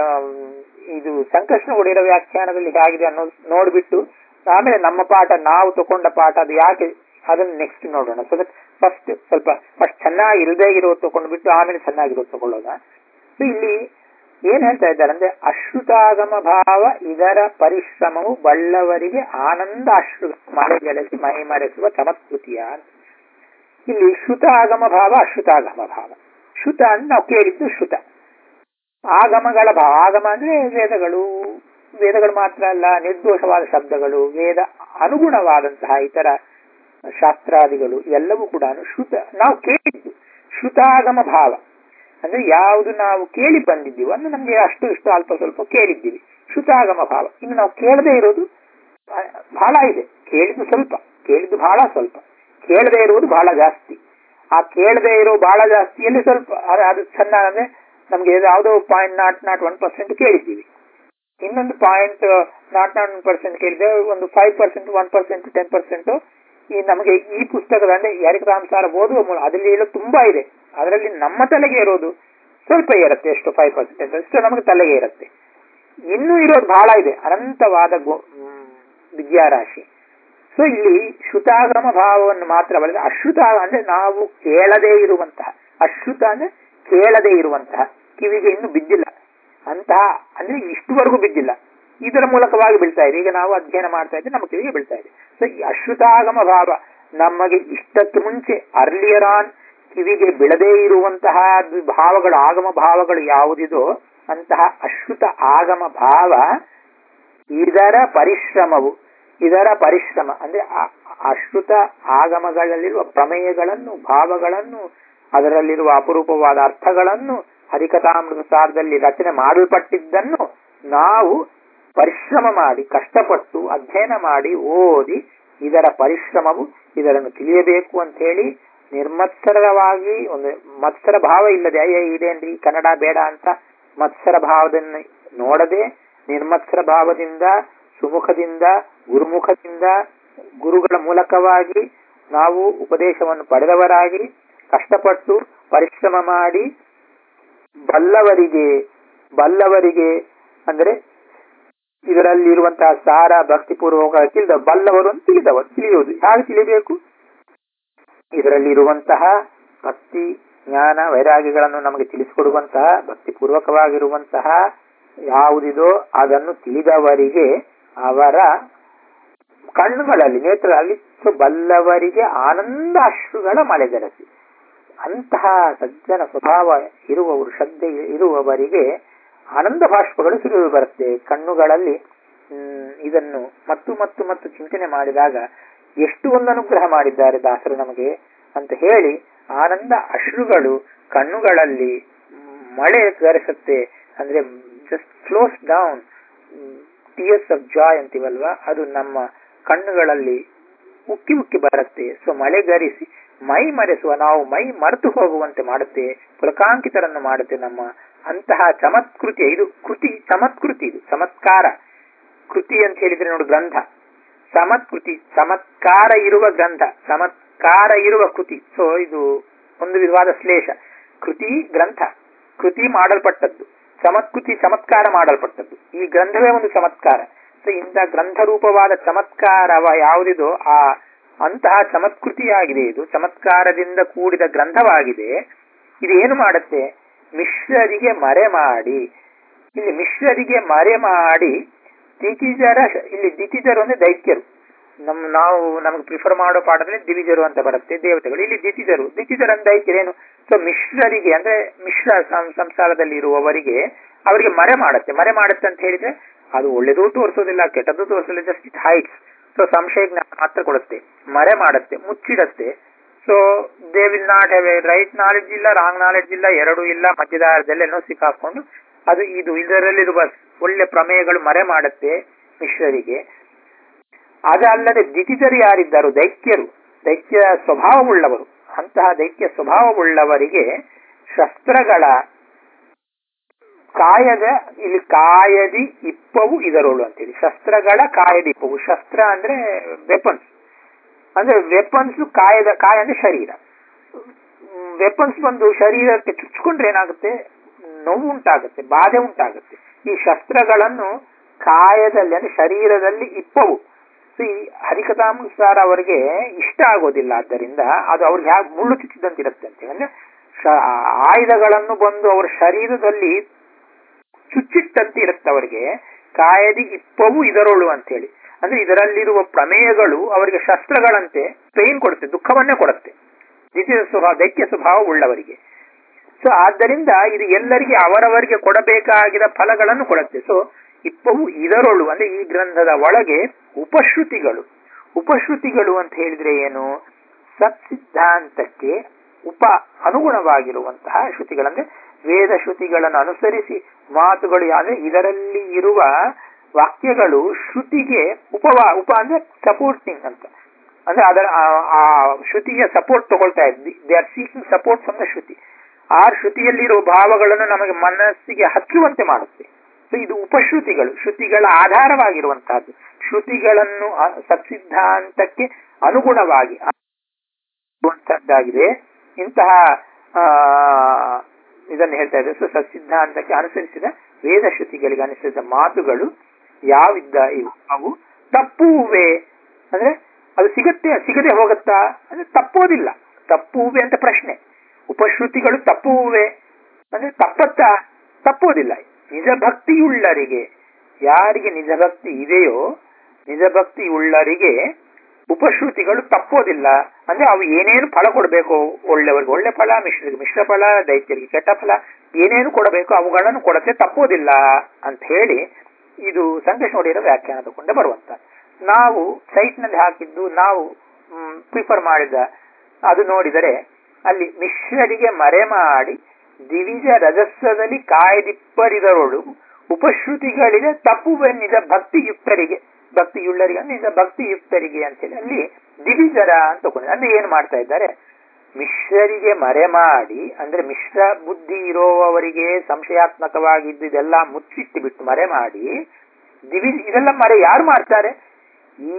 Speaker 1: ಇದು ಸಂಕಷ್ಟ ಒಡೆಯರ ವ್ಯಾಖ್ಯಾನದಲ್ಲಿ ಹೇಗಿದೆ ಅನ್ನೋದು ನೋಡ್ಬಿಟ್ಟು ಆಮೇಲೆ ನಮ್ಮ ಪಾಠ ನಾವು ತಗೊಂಡ ಪಾಠ ಅದು ಯಾಕೆ ಅದನ್ನ ನೆಕ್ಸ್ಟ್ ನೋಡೋಣ ಸೊ ದಟ್ ಫಸ್ಟ್ ಸ್ವಲ್ಪ ಫಸ್ಟ್ ಚೆನ್ನಾಗಿ ಇಲ್ಲದೇ ಇರೋದು ತಗೊಂಡ್ಬಿಟ್ಟು ಆಮೇಲೆ ಚೆನ್ನಾಗಿರೋದು ತಗೊಳ್ಳೋಣ ಸೊ ಇಲ್ಲಿ ಏನ್ ಹೇಳ್ತಾ ಇದ್ದಾರೆ ಅಂದ್ರೆ ಅಶ್ರುತಾಗಮ ಭಾವ ಇದರ ಪರಿಶ್ರಮವು ಬಳ್ಳವರಿಗೆ ಆನಂದ ಅಶ್ರು ಮಳೆಗೆಳೆಸಿ ಮೈಮರೆಸುವ ಚಮತ್ಕೃತಿಯ ಇಲ್ಲಿ ಶ್ರುತ ಆಗಮ ಭಾವ ಅಶ್ರುತಾಗಮ ಭಾವ ಶ್ರುತ ಅಂದ್ರೆ ನಾವು ಕೇಳಿದ್ದು ಶ್ರುತ ಆಗಮಗಳ ಭಾವ ಆಗಮ ಅಂದ್ರೆ ವೇದಗಳು ವೇದಗಳು ಮಾತ್ರ ಅಲ್ಲ ನಿರ್ದೋಷವಾದ ಶಬ್ದಗಳು ವೇದ ಅನುಗುಣವಾದಂತಹ ಇತರ ಶಾಸ್ತ್ರಾದಿಗಳು ಎಲ್ಲವೂ ಕೂಡ ಶ್ರುತ ನಾವು ಕೇಳಿದ್ದು ಶ್ರುತಾಗಮ ಭಾವ ಅಂದ್ರೆ ಯಾವುದು ನಾವು ಕೇಳಿ ಬಂದಿದ್ದೀವೋ ಅಂದ್ರೆ ನಮ್ಗೆ ಅಷ್ಟು ಇಷ್ಟು ಅಲ್ಪ ಸ್ವಲ್ಪ ಕೇಳಿದ್ದೀವಿ ಶ್ರುತಾಗಮ ಭಾವ ಇನ್ನು ನಾವು ಕೇಳದೇ ಇರೋದು ಬಹಳ ಇದೆ ಕೇಳಿದ್ದು ಸ್ವಲ್ಪ ಕೇಳಿದ್ದು ಬಹಳ ಸ್ವಲ್ಪ ಕೇಳದೇ ಇರುವುದು ಬಹಳ ಜಾಸ್ತಿ ಆ ಕೇಳದೇ ಇರೋ ಬಹಳ ಜಾಸ್ತಿಯಲ್ಲಿ ಸ್ವಲ್ಪ ಅದು ಚೆನ್ನಾಗಿ ಅಂದ್ರೆ ನಮ್ಗೆ ಯಾವುದೋ point not not one percent ಕೇಳಿದ್ದೀವಿ ಇನ್ನೊಂದು point not not one percent ಕೇಳಿದೆ ಒಂದು five percent one percent ten percent ಈ ನಮಗೆ ಈ ಪುಸ್ತಕದ ಅಂದ್ರೆ ಯಾರಿಕಾಂಸಾರ ಓದುವ ಮೂಲ ಅದರಲ್ಲಿ ಹೇಳೋದು ತುಂಬಾ ಇದೆ ಅದರಲ್ಲಿ ನಮ್ಮ ತಲೆಗೆ ಇರೋದು ಸ್ವಲ್ಪ ಇರುತ್ತೆ ಎಷ್ಟು ಫೈವ್ ಪರ್ಸೆಂಟ್ ಅಷ್ಟು ನಮಗೆ ತಲೆಗೆ ಇರುತ್ತೆ ಇನ್ನೂ ಇರೋದು ಬಹಳ ಇದೆ ಅನಂತವಾದ ವಿದ್ಯಾರಾಶಿ ಸೊ ಇಲ್ಲಿ ಶ್ರುತಾಗಮ ಭಾವವನ್ನು ಮಾತ್ರ ಬರೆದ ಅಶ್ರುತ ಅಂದ್ರೆ ನಾವು ಕೇಳದೇ ಇರುವಂತಹ ಅಶ್ರುತ ಅಂದ್ರೆ ಕೇಳದೇ ಇರುವಂತಹ ಕಿವಿಗೆ ಇನ್ನು ಬಿದ್ದಿಲ್ಲ ಅಂತಹ ಅಂದ್ರೆ ಇಷ್ಟುವರೆಗೂ ಬಿದ್ದಿಲ್ಲ ಇದರ ಮೂಲಕವಾಗಿ ಬೀಳ್ತಾ ಇದೆ ಈಗ ನಾವು ಅಧ್ಯಯನ ಮಾಡ್ತಾ ಇದ್ದೆ ನಮ್ಮ ಕಿವಿಗೆ ಬೀಳ್ತಾ ಇದೆ ಸೊ ಈ ಅಶ್ರುತಾಗಮ ಭಾವ ನಮಗೆ ಇಷ್ಟಕ್ಕೆ ಮುಂಚೆ ಅರ್ಲಿಯರ್ ಆನ್ ಕಿವಿಗೆ ಬಿಳದೇ ಇರುವಂತಹ ಭಾವಗಳು ಆಗಮ ಭಾವಗಳು ಯಾವುದಿದೋ ಅಂತಹ ಅಶ್ರುತ ಆಗಮ ಭಾವ ಇದರ ಪರಿಶ್ರಮವು ಇದರ ಪರಿಶ್ರಮ ಅಂದ್ರೆ ಅಶ್ರುತ ಆಗಮಗಳಲ್ಲಿರುವ ಪ್ರಮೇಯಗಳನ್ನು ಭಾವಗಳನ್ನು ಅದರಲ್ಲಿರುವ ಅಪರೂಪವಾದ ಅರ್ಥಗಳನ್ನು ಹರಿಕಥಾಮೃತ ಸಾರದಲ್ಲಿ ರಚನೆ ಮಾಡಲ್ಪಟ್ಟಿದ್ದನ್ನು ನಾವು ಪರಿಶ್ರಮ ಮಾಡಿ ಕಷ್ಟಪಟ್ಟು ಅಧ್ಯಯನ ಮಾಡಿ ಓದಿ ಇದರ ಪರಿಶ್ರಮವು ಇದರನ್ನು ತಿಳಿಯಬೇಕು ಅಂತ ಹೇಳಿ ನಿರ್ಮತ್ಸರವಾಗಿ ಒಂದು ಮತ್ಸರ ಭಾವ ಇಲ್ಲದೆ ಅಯ್ಯ ಇದೇನ್ರಿ ಕನ್ನಡ ಬೇಡ ಅಂತ ಮತ್ಸರ ಭಾವದನ್ನು ನೋಡದೆ ನಿರ್ಮತ್ಸರ ಭಾವದಿಂದ ಸುಮುಖದಿಂದ ಗುರುಮುಖದಿಂದ ಗುರುಗಳ ಮೂಲಕವಾಗಿ ನಾವು ಉಪದೇಶವನ್ನು ಪಡೆದವರಾಗಿ ಕಷ್ಟಪಟ್ಟು ಪರಿಶ್ರಮ ಮಾಡಿ ಬಲ್ಲವರಿಗೆ ಬಲ್ಲವರಿಗೆ ಅಂದ್ರೆ ಇದರಲ್ಲಿರುವಂತಹ ಸಾರ ಭಕ್ತಿಪೂರ್ವಕ ತಿಳಿದ ಬಲ್ಲವರು ಅಂತ ತಿಳಿದವರು ತಿಳಿಯುವುದು ಹೇಗೆ ತಿಳಿಬೇಕು ಇದರಲ್ಲಿರುವಂತಹ ಭಕ್ತಿ ಜ್ಞಾನ ವೈರಾಗ್ಯಗಳನ್ನು ನಮಗೆ ತಿಳಿಸಿಕೊಡುವಂತಹ ಭಕ್ತಿಪೂರ್ವಕವಾಗಿರುವಂತಹ ಯಾವುದಿದೋ ಅದನ್ನು ತಿಳಿದವರಿಗೆ ಅವರ ಕಣ್ಣುಗಳಲ್ಲಿ ನೇತ್ರಗಳಲ್ಲಿ ಬಲ್ಲವರಿಗೆ ಆನಂದ ಅಶ್ರುಗಳ ಮಳೆಗರಸಿ ಅಂತಹ ಸಜ್ಜನ ಸ್ವಭಾವ ಇರುವವರು ಶ್ರದ್ಧೆ ಇರುವವರಿಗೆ ಆನಂದ ಭಾಷ್ಪಗಳು ಸುರಿದು ಬರುತ್ತೆ ಕಣ್ಣುಗಳಲ್ಲಿ ಹ್ಮ್ ಇದನ್ನು ಮತ್ತು ಮತ್ತು ಮತ್ತು ಚಿಂತನೆ ಮಾಡಿದಾಗ ಎಷ್ಟು ಒಂದು ಅನುಗ್ರಹ ಮಾಡಿದ್ದಾರೆ ದಾಸರು ನಮಗೆ ಅಂತ ಹೇಳಿ ಆನಂದ ಅಶ್ರುಗಳು ಕಣ್ಣುಗಳಲ್ಲಿ ಮಳೆ ಗರಿಸುತ್ತೆ ಅಂದ್ರೆ just close down tears of joy ಅಂತೀವಲ್ವಾ ಅದು ನಮ್ಮ ಕಣ್ಣುಗಳಲ್ಲಿ ಉಕ್ಕಿ ಉಕ್ಕಿ ಬರುತ್ತೆ ಸೊ ಮಳೆ ಗರಿಸಿ ಮೈ ಮರೆಸುವ ನಾವು ಮೈ ಮರೆತು ಹೋಗುವಂತೆ ಮಾಡುತ್ತೆ ಪುಲಕಾಂಕಿತರನ್ನು ಮಾಡುತ್ತೆ ನಮ್ಮ ಅಂತಹ ಚಮತ್ಕೃತಿ ಇದು ಕೃತಿ ಚಮತ್ಕೃತಿ ಇದು ಚಮತ್ಕಾರ ಕೃತಿ ಅಂತ ಹೇಳಿದ್ರೆ ನೋಡು ಗ್ರಂಥ ಚಮತ್ಕೃತಿ ಚಮತ್ಕಾರ ಇರುವ ಗ್ರಂಥ ಚಮತ್ಕಾರ ಇರುವ ಕೃತಿ ಸೊ ಇದು ಒಂದು ವಿಧವಾದ ಶ್ಲೇಷ ಕೃತಿ ಗ್ರಂಥ ಕೃತಿ ಮಾಡಲ್ಪಟ್ಟದ್ದು ಚಮತ್ಕೃತಿ ಚಮತ್ಕಾರ ಮಾಡಲ್ಪಟ್ಟದ್ದು ಈ ಗ್ರಂಥವೇ ಒಂದು ಚಮತ್ಕಾರ ಸೊ ಇಂಥ ಗ್ರಂಥ ರೂಪವಾದ ಚಮತ್ಕಾರವ ಯಾವುದಿದೋ ಆ ಅಂತಹ ಚಮತ್ಕೃತಿಯಾಗಿದೆ ಇದು ಚಮತ್ಕಾರದಿಂದ ಕೂಡಿದ ಗ್ರಂಥವಾಗಿದೆ ಇದು ಏನು ಮಾಡುತ್ತೆ ಮಿಶ್ರರಿಗೆ ಮರೆ ಮಾಡಿ ಇಲ್ಲಿ ಮಿಶ್ರರಿಗೆ ಮರೆ ಮಾಡಿ ದಿತಿಜರ ಇಲ್ಲಿ ದಿತಿಜರು ಅಂದ್ರೆ ದೈತ್ಯರು ನಮ್ ನಾವು ನಮಗೆ ಪ್ರಿಫರ್ ಮಾಡೋ ಪಾಠದಲ್ಲಿ ದಿವಿಜರು ಅಂತ ಬರುತ್ತೆ ದೇವತೆಗಳು ಇಲ್ಲಿ ದಿತಿಜರು ದಿತಿಜರು ಅಂತ ದೈತ್ಯರೇನು ಸೊ ಮಿಶ್ರರಿಗೆ ಅಂದ್ರೆ ಮಿಶ್ರ ಸಂ- ಸಂಸಾರದಲ್ಲಿ ಇರುವವರಿಗೆ ಅವರಿಗೆ ಮರೆ ಮಾಡುತ್ತೆ ಮರೆ ಮಾಡುತ್ತೆ ಅಂತ ಹೇಳಿದ್ರೆ ಅದು ಒಳ್ಳೆದೂ ತೋರಿಸೋದಿಲ್ಲ ಕೆಟ್ಟದ್ದು ತೋರಿಸೋದಿಲ್ಲ ಜಸ್ಟ್ ಇಟ್ ಹೈಟ್ಸ್ ಸೊ ಸಂಶಯ ಜ್ಞಾನ ಮಾತ್ರ ಕೊಡುತ್ತೆ ಮರೆ ಮಾಡುತ್ತೆ ಮುಚ್ಚಿಡತ್ತೆ so they will not have a right knowledge ಇಲ್ಲ ರಾಂಗ್ ನಾಲೆಡ್ಜ್ ಇಲ್ಲ ಎರಡೂ ಇಲ್ಲ ಮಧ್ಯದಾರದಲ್ಲೆಲ್ಲೋ ಸಿಕ್ಕಾಕೊಂಡು ಅದು ಇದು ಇದರಲ್ಲಿರುವ ಒಳ್ಳೆ ಪ್ರಮೇಯಗಳು ಮರೆ ಮಾಡುತ್ತೆ ಮಿಶ್ರರಿಗೆ ಅದಲ್ಲದೆ ದಿತಿಜರು ಯಾರಿದ್ದರು ದೈತ್ಯರು ದೈತ್ಯ ಸ್ವಭಾವವುಳ್ಳವರು ಅಂತಹ ದೈತ್ಯ ಸ್ವಭಾವವುಳ್ಳವರಿಗೆ ಶಸ್ತ್ರಗಳ ಕಾಯದ ಇಲ್ಲಿ ಕಾಯದಿ ಇಪ್ಪವು ಇದರೊಳು ಅಂತೇಳಿ ಶಸ್ತ್ರಗಳ ಕಾಯದ ಇಪ್ಪವು ಶಸ್ತ್ರ ಅಂದ್ರೆ ವೆಪನ್ಸ್ ಅಂದ್ರೆ ವೆಪನ್ಸ್ ಕಾಯದ ಕಾಯ ಅಂದ್ರೆ ಶರೀರ ವೆಪನ್ಸ್ ಬಂದು ಶರೀರಕ್ಕೆ ಚುಚ್ಕೊಂಡ್ರೆ ಏನಾಗುತ್ತೆ ನೋವು ಉಂಟಾಗುತ್ತೆ ಬಾಧೆ ಉಂಟಾಗುತ್ತೆ ಈ ಶಸ್ತ್ರಗಳನ್ನು ಕಾಯದಲ್ಲಿ ಅಂದ್ರೆ ಶರೀರದಲ್ಲಿ ಇಪ್ಪವು ಸೊ ಈ ಹರಿಕಥಾನುಸಾರ ಅವರಿಗೆ ಇಷ್ಟ ಆಗೋದಿಲ್ಲ ಆದ್ದರಿಂದ ಅದು ಅವ್ರಿಗೆ ಹ್ಯಾಕ್ ಮುಳ್ಳು ಚುಚ್ಚಿದಂತಿರುತ್ತೆ ಅಂತ ಅಂದ್ರೆ ಶ- ಆಯುಧಗಳನ್ನು ಬಂದು ಅವರ ಶರೀರದಲ್ಲಿ ಚುಚ್ಚಿಟ್ಟಂತೆ ಇರುತ್ತೆ ಅವರಿಗೆ ಕಾಯದಿ ಇಪ್ಪವು ಇದರೊಳು ಅಂತೇಳಿ ಅಂದ್ರೆ ಇದರಲ್ಲಿರುವ ಪ್ರಮೇಯಗಳು ಅವರಿಗೆ ಶಸ್ತ್ರಗಳಂತೆ ಪೇನ್ ಕೊಡುತ್ತೆ ದುಃಖವನ್ನೇ ಕೊಡುತ್ತೆ ದ್ವಿತೀಯ ಸ್ವಭಾವ ದೈತ್ಯ ಸ್ವಭಾವ ಉಳ್ಳವರಿಗೆ ಸೊ ಆದ್ದರಿಂದ ಇದು ಎಲ್ಲರಿಗೆ ಅವರವರಿಗೆ ಕೊಡಬೇಕಾಗಿದ ಫಲಗಳನ್ನು ಕೊಡುತ್ತೆ ಸೊ ಇಪ್ಪವು ಇದರೊಳು ಅಂದ್ರೆ ಈ ಗ್ರಂಥದ ಒಳಗೆ ಉಪಶ್ರುತಿಗಳು ಉಪಶ್ರುತಿಗಳು ಅಂತ ಹೇಳಿದ್ರೆ ಏನು ಸತ್ಸಿದ್ಧಾಂತಕ್ಕೆ ಉಪ ಅನುಗುಣವಾಗಿರುವಂತಹ ಶ್ರುತಿಗಳಂದ್ರೆ ವೇದ ಶ್ರುತಿಗಳನ್ನು ಅನುಸರಿಸಿ ಮಾತುಗಳು ಅಂದ್ರೆ ಇದರಲ್ಲಿ ಇರುವ ವಾಕ್ಯಗಳು ಶ್ರುತಿಗೆ ಉಪವಾ ಉಪ ಅಂದ್ರೆ ಸಪೋರ್ಟಿಂಗ್ ಅಂತ ಅಂದ್ರೆ ಅದರ ಆ- ಆ ಶ್ರುತಿಗೆ ಸಪೋರ್ಟ್ ತಗೊಳ್ತಾ ಇದ್ವಿ they are seeking support from the shruti ಆ ಶ್ರುತಿಯಲ್ಲಿರುವ ಭಾವಗಳನ್ನು ನಮಗೆ ಮನಸ್ಸಿಗೆ ಹಚ್ಚುವಂತೆ ಮಾಡುತ್ತೆ ಸೊ ಇದು ಉಪಶ್ರುತಿಗಳು ಶ್ರುತಿಗಳ ಆಧಾರವಾಗಿರುವಂತಹದ್ದು ಶ್ರುತಿಗಳನ್ನು ಅ- ಸತ್ಸಿದ್ಧಾಂತಕ್ಕೆ ಅನುಗುಣವಾಗಿ ಇರುವಂತಹದ್ದಾಗಿದೆ ಇಂತಹ ಆ, ಇದನ್ನು ಹೇಳ್ತಾ ಇದ್ದಾರೆ ಸೊ ಸತ್ಸಿದ್ಧಾಂತಕ್ಕೆ ಅನುಸರಿಸಿದ ವೇದ ಶ್ರುತಿಗಳಿಗೆ ಅನುಸರಿಸಿದ ಮಾತುಗಳು ಯಾವಿದ್ದ ಇವು ಅವು ತಪ್ಪುವೆ ಅಂದ್ರೆ ಅದು ಸಿಗತ್ತೆ ಸಿಗದೆ ಹೋಗುತ್ತಾ ಅಂದ್ರೆ ತಪ್ಪೋದಿಲ್ಲ ತಪ್ಪುವೆ ಅಂತ ಪ್ರಶ್ನೆ ಉಪಶ್ರುತಿಗಳು ತಪ್ಪುವೆ ಅಂದ್ರೆ ತಪ್ಪತ್ತಾ ತಪ್ಪೋದಿಲ್ಲ ನಿಜ ಭಕ್ತಿಯುಳ್ಳರಿಗೆ ಯಾರಿಗೆ ನಿಜ ಭಕ್ತಿ ಇದೆಯೋ ನಿಜ ಭಕ್ತಿಯುಳ್ಳರಿಗೆ ಉಪಶ್ರುತಿಗಳು ತಪ್ಪೋದಿಲ್ಲ ಅಂದ್ರೆ ಅವು ಏನೇನು ಫಲ ಕೊಡಬೇಕು ಒಳ್ಳೆಯವರಿಗೆ ಒಳ್ಳೆ ಫಲ ಮಿಶ್ರ ಮಿಶ್ರ ಫಲ ದೈತ್ಯರಿಗೆ ಕೆಟ್ಟ ಫಲ ಏನೇನು ಕೊಡಬೇಕು ಅವುಗಳನ್ನು ಕೊಡತ್ತೆ ತಪ್ಪೋದಿಲ್ಲ ಅಂತ ಹೇಳಿ ಇದು ಸಂದೇಶ ನೋಡಿರೋ ವ್ಯಾಖ್ಯಾನ ತಗೊಂಡೆ ಬರುವಂತ ನಾವು ಸೈಟ್ ನಲ್ಲಿ ಹಾಕಿದ್ದು ನಾವು ಪ್ರಿಫರ್ ಮಾಡಿದ ಅದು ನೋಡಿದರೆ ಅಲ್ಲಿ ಮಿಶ್ರರಿಗೆ ಮರೆ ಮಾಡಿ ದಿವಿಜ ರಜಸ್ಸದಲ್ಲಿ ಕಾಯ್ದಿಪ್ಪರಿದರೊಳು ಉಪಶ್ರುತಿಗಳಿಗೆ ತಪ್ಪುವೆ ನಿಜ ಭಕ್ತಿಯುಕ್ತರಿಗೆ ಭಕ್ತಿಯುಳ್ಳರಿಗೆ ಅಂದ್ರೆ ನಿಜ ಭಕ್ತಿಯುಕ್ತರಿಗೆ ಅಂತೇಳಿ ಅಲ್ಲಿ ದಿವಿಜರ ಅಂತ ತಗೊಂಡು ಅಂದ್ರೆ ಏನ್ ಮಾಡ್ತಾ ಇದ್ದಾರೆ ಮಿಶ್ರರಿಗೆ ಮರೆ ಮಾಡಿ ಅಂದ್ರೆ ಮಿಶ್ರ ಬುದ್ಧಿ ಇರುವವರಿಗೆ ಸಂಶಯಾತ್ಮಕವಾಗಿದ್ದು ಇದೆಲ್ಲ ಮುಚ್ಚಿಟ್ಟು ಬಿಟ್ಟು ಮರೆ ಮಾಡಿ ದಿವಿ ಇದೆಲ್ಲ ಮರೆ ಯಾರು ಮಾಡ್ತಾರೆ ಈ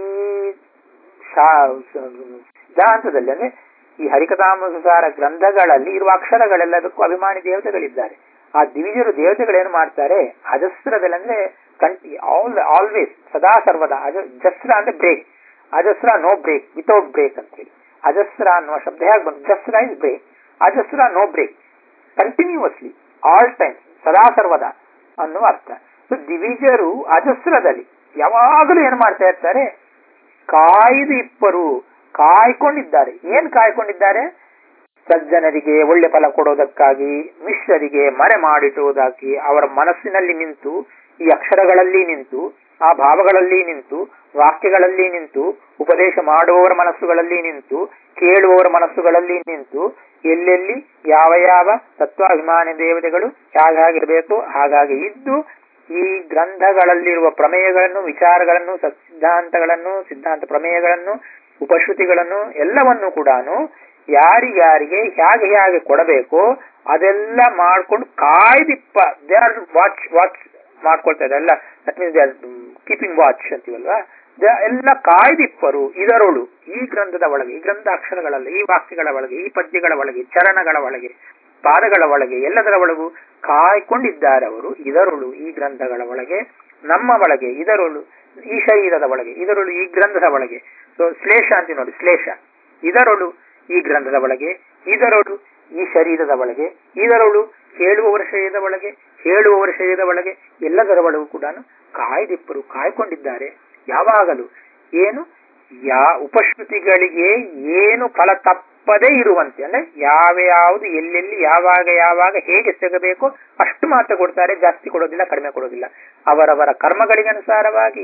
Speaker 1: ಶಾ- ಸಿದ್ಧಾಂತದಲ್ಲಿ ಅಂದ್ರೆ ಈ ಹರಿಕಥಾಮಸಾರ ಗ್ರಂಥಗಳಲ್ಲಿ ಇರುವ ಅಕ್ಷರಗಳೆಲ್ಲದಕ್ಕೂ ಅಭಿಮಾನಿ ದೇವತೆಗಳಿದ್ದಾರೆ ಆ ದಿವಿಜರು ದೇವತೆಗಳೇನು ಮಾಡ್ತಾರೆ ಅಜಸ್ರದಲ್ಲಿ ಅಂದ್ರೆ ಕಂಟಿ ಆಲ್ ಆಲ್ವೇಸ್ ಸದಾ ಸರ್ವದಾ ಅಜ ಜಸ್ರ ಅಂದ್ರೆ ಬ್ರೇಕ್ ಅಜಸ್ರ ನೋ ಬ್ರೇಕ್ ವಿತೌಟ್ ಬ್ರೇಕ್ ಅಂತ ಹೇಳಿ ಅಜಸ್ರ ಅನ್ನುವ ಶಬ್ದ ಹೇಗೆ ಬಂತು ಜಸ್ರ ಇಸ್ ಬ್ರೇಕ್ ಅಜಸ್ರ no break continuously all time ಸದಾ ಸರ್ವದಾ ಅನ್ನುವ ಅರ್ಥ ಸೊ ದಿವಿಜರು ಅಜಸ್ರದಲ್ಲಿ ಯಾವಾಗಲೂ ಏನ್ ಮಾಡ್ತಾ ಇರ್ತಾರೆ ಕಾಯ್ದು ಇಪ್ಪರು ಕಾಯ್ಕೊಂಡಿದ್ದಾರೆ ಏನ್ ಕಾಯ್ಕೊಂಡಿದ್ದಾರೆ ಸಜ್ಜನರಿಗೆ ಒಳ್ಳೆ ಫಲ ಕೊಡೋದಕ್ಕಾಗಿ ಮಿಶ್ರರಿಗೆ ಮರೆ ಮಾಡಿಸುವುದಾಗಿ ಅವರ ಮನಸ್ಸಿನಲ್ಲಿ ನಿಂತು ಈ ಅಕ್ಷರಗಳಲ್ಲಿ ನಿಂತು ಆ ಭಾವಗಳಲ್ಲಿ ನಿಂತು ವಾಕ್ಯಗಳಲ್ಲಿ ನಿಂತು ಉಪದೇಶ ಮಾಡುವವರ ಮನಸ್ಸುಗಳಲ್ಲಿ ನಿಂತು ಕೇಳುವವರ ಮನಸ್ಸುಗಳಲ್ಲಿ ನಿಂತು ಎಲ್ಲೆಲ್ಲಿ ಯಾವ ಯಾವ ತತ್ವಾಭಿಮಾನಿ ದೇವತೆಗಳು ಹೇಗಾಗಿರಬೇಕು ಹಾಗಾಗಿ ಇದ್ದು ಈ ಗ್ರಂಥಗಳಲ್ಲಿರುವ ಪ್ರಮೇಯಗಳನ್ನು ವಿಚಾರಗಳನ್ನು ಸಿದ್ಧಾಂತಗಳನ್ನು ಸಿದ್ಧಾಂತ ಪ್ರಮೇಯಗಳನ್ನು ಉಪಶ್ರುತಿಗಳನ್ನು ಎಲ್ಲವನ್ನು ಕೂಡ ಯಾರಿಗಾರಿಗೆ ಹೇಗೆ ಹೇಗೆ ಕೊಡಬೇಕೋ ಅದೆಲ್ಲ ಮಾಡ್ಕೊಂಡು ಕಾಯ್ದಿಪ್ಪ ದೇ ಆರ್ ವಾಚ್ ವಾಚ್ ಮಾಡ್ಕೊಳ್ತಾ ಇದ್ದಾರೆ ಎಲ್ಲ that means they are keeping watch ಅಂತೀವಲ್ವಾ ಎಲ್ಲ ಕಾಯ್ದಿಪ್ಪರು ಇದರೊಳು ಈ ಗ್ರಂಥದ ಒಳಗೆ ಈ ಗ್ರಂಥ ಅಕ್ಷರಗಳಲ್ಲಿ ಈ ವಾಕ್ಯಗಳ ಒಳಗೆ ಈ ಪದ್ಯಗಳ ಒಳಗೆ ಚರಣಗಳ ಒಳಗೆ ಪಾದಗಳ ಒಳಗೆ ಎಲ್ಲದರ ಒಳಗೂ ಕಾಯ್ಕೊಂಡಿದ್ದಾರೆ ಅವರು ಇದರೊಳು ಈ ಗ್ರಂಥಗಳ ಒಳಗೆ ನಮ್ಮ ಒಳಗೆ ಇದರೊಳು ಈ ಶರೀರದ ಒಳಗೆ ಇದರೊಳು ಈ ಗ್ರಂಥದ ಒಳಗೆ ಸೊ ಶ್ಲೇಷ ಅಂತ ನೋಡಿ ಶ್ಲೇಷ ಇದರೊಳು ಈ ಗ್ರಂಥದ ಒಳಗೆ ಇದರೊಳು ಈ ಶರೀರದ ಒಳಗೆ ಇದರೊಳು ಕೇಳುವವರ ಶರೀರದ ಒಳಗೆ ಹೇಳುವವರ ಶರೀರದ ಒಳಗೆ ಎಲ್ಲದರ ಒಳಗೂ ಕೂಡ ಕಾಯ್ದಿಪ್ಪರು ಕಾಯ್ಕೊಂಡಿದ್ದಾರೆ ಯಾವಾಗಲೂ ಏನು ಯಾ ಉಪಶ್ರುತಿಗಳಿಗೆ ಏನು ಫಲ ತಪ್ಪದೇ ಇರುವಂತೆ ಅಂದ್ರೆ ಯಾವ ಯಾವುದು ಎಲ್ಲೆಲ್ಲಿ ಯಾವಾಗ ಯಾವಾಗ ಹೇಗೆ ಸಿಗಬೇಕೋ ಅಷ್ಟು ಮಾತ್ರ ಕೊಡ್ತಾರೆ ಜಾಸ್ತಿ ಕೊಡೋದಿಲ್ಲ ಕಡಿಮೆ ಕೊಡೋದಿಲ್ಲ ಅವರವರ ಕರ್ಮಗಳಿಗನುಸಾರವಾಗಿ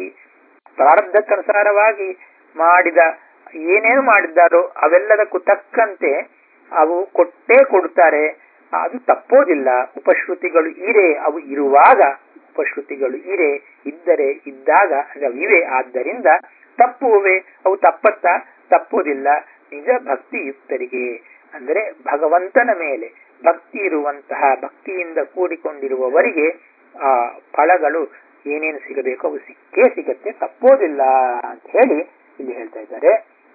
Speaker 1: ಪ್ರಾರಬ್ಧಕ್ಕನುಸಾರವಾಗಿ ಮಾಡಿದ ಏನೇನು ಮಾಡಿದ್ದಾರೋ ಅವೆಲ್ಲದಕ್ಕೂ ತಕ್ಕಂತೆ ಅವು ಕೊಟ್ಟೇ ಕೊಡುತ್ತಾರೆ ಅದು ತಪ್ಪೋದಿಲ್ಲ ಉಪಶ್ರುತಿಗಳು ಇರೆ ಅವು ಇರುವಾಗ ಉಪಶ್ರುತಿಗಳು ಇರೆ ಇದ್ದರೆ ಇದ್ದಾಗ ಅಂದ್ರೆ ಇವೆ ಆದ್ದರಿಂದ ತಪ್ಪುವೆ ಅವು ತಪ್ಪತ್ತ ತಪ್ಪುವುದಿಲ್ಲ ನಿಜ ಭಕ್ತಿಯುಕ್ತರಿಗೆ ಅಂದರೆ ಭಗವಂತನ ಮೇಲೆ ಭಕ್ತಿ ಇರುವಂತಹ ಭಕ್ತಿಯಿಂದ ಕೂಡಿಕೊಂಡಿರುವವರಿಗೆ ಆ ಫಲಗಳು ಏನೇನು ಸಿಗಬೇಕು ಅವು ಸಿಕ್ಕೇ ಸಿಗತ್ತೆ ತಪ್ಪೋದಿಲ್ಲ ಅಂತ ಹೇಳಿ ಇಲ್ಲಿ ಹೇಳ್ತಾ ಇದ್ದಾರೆ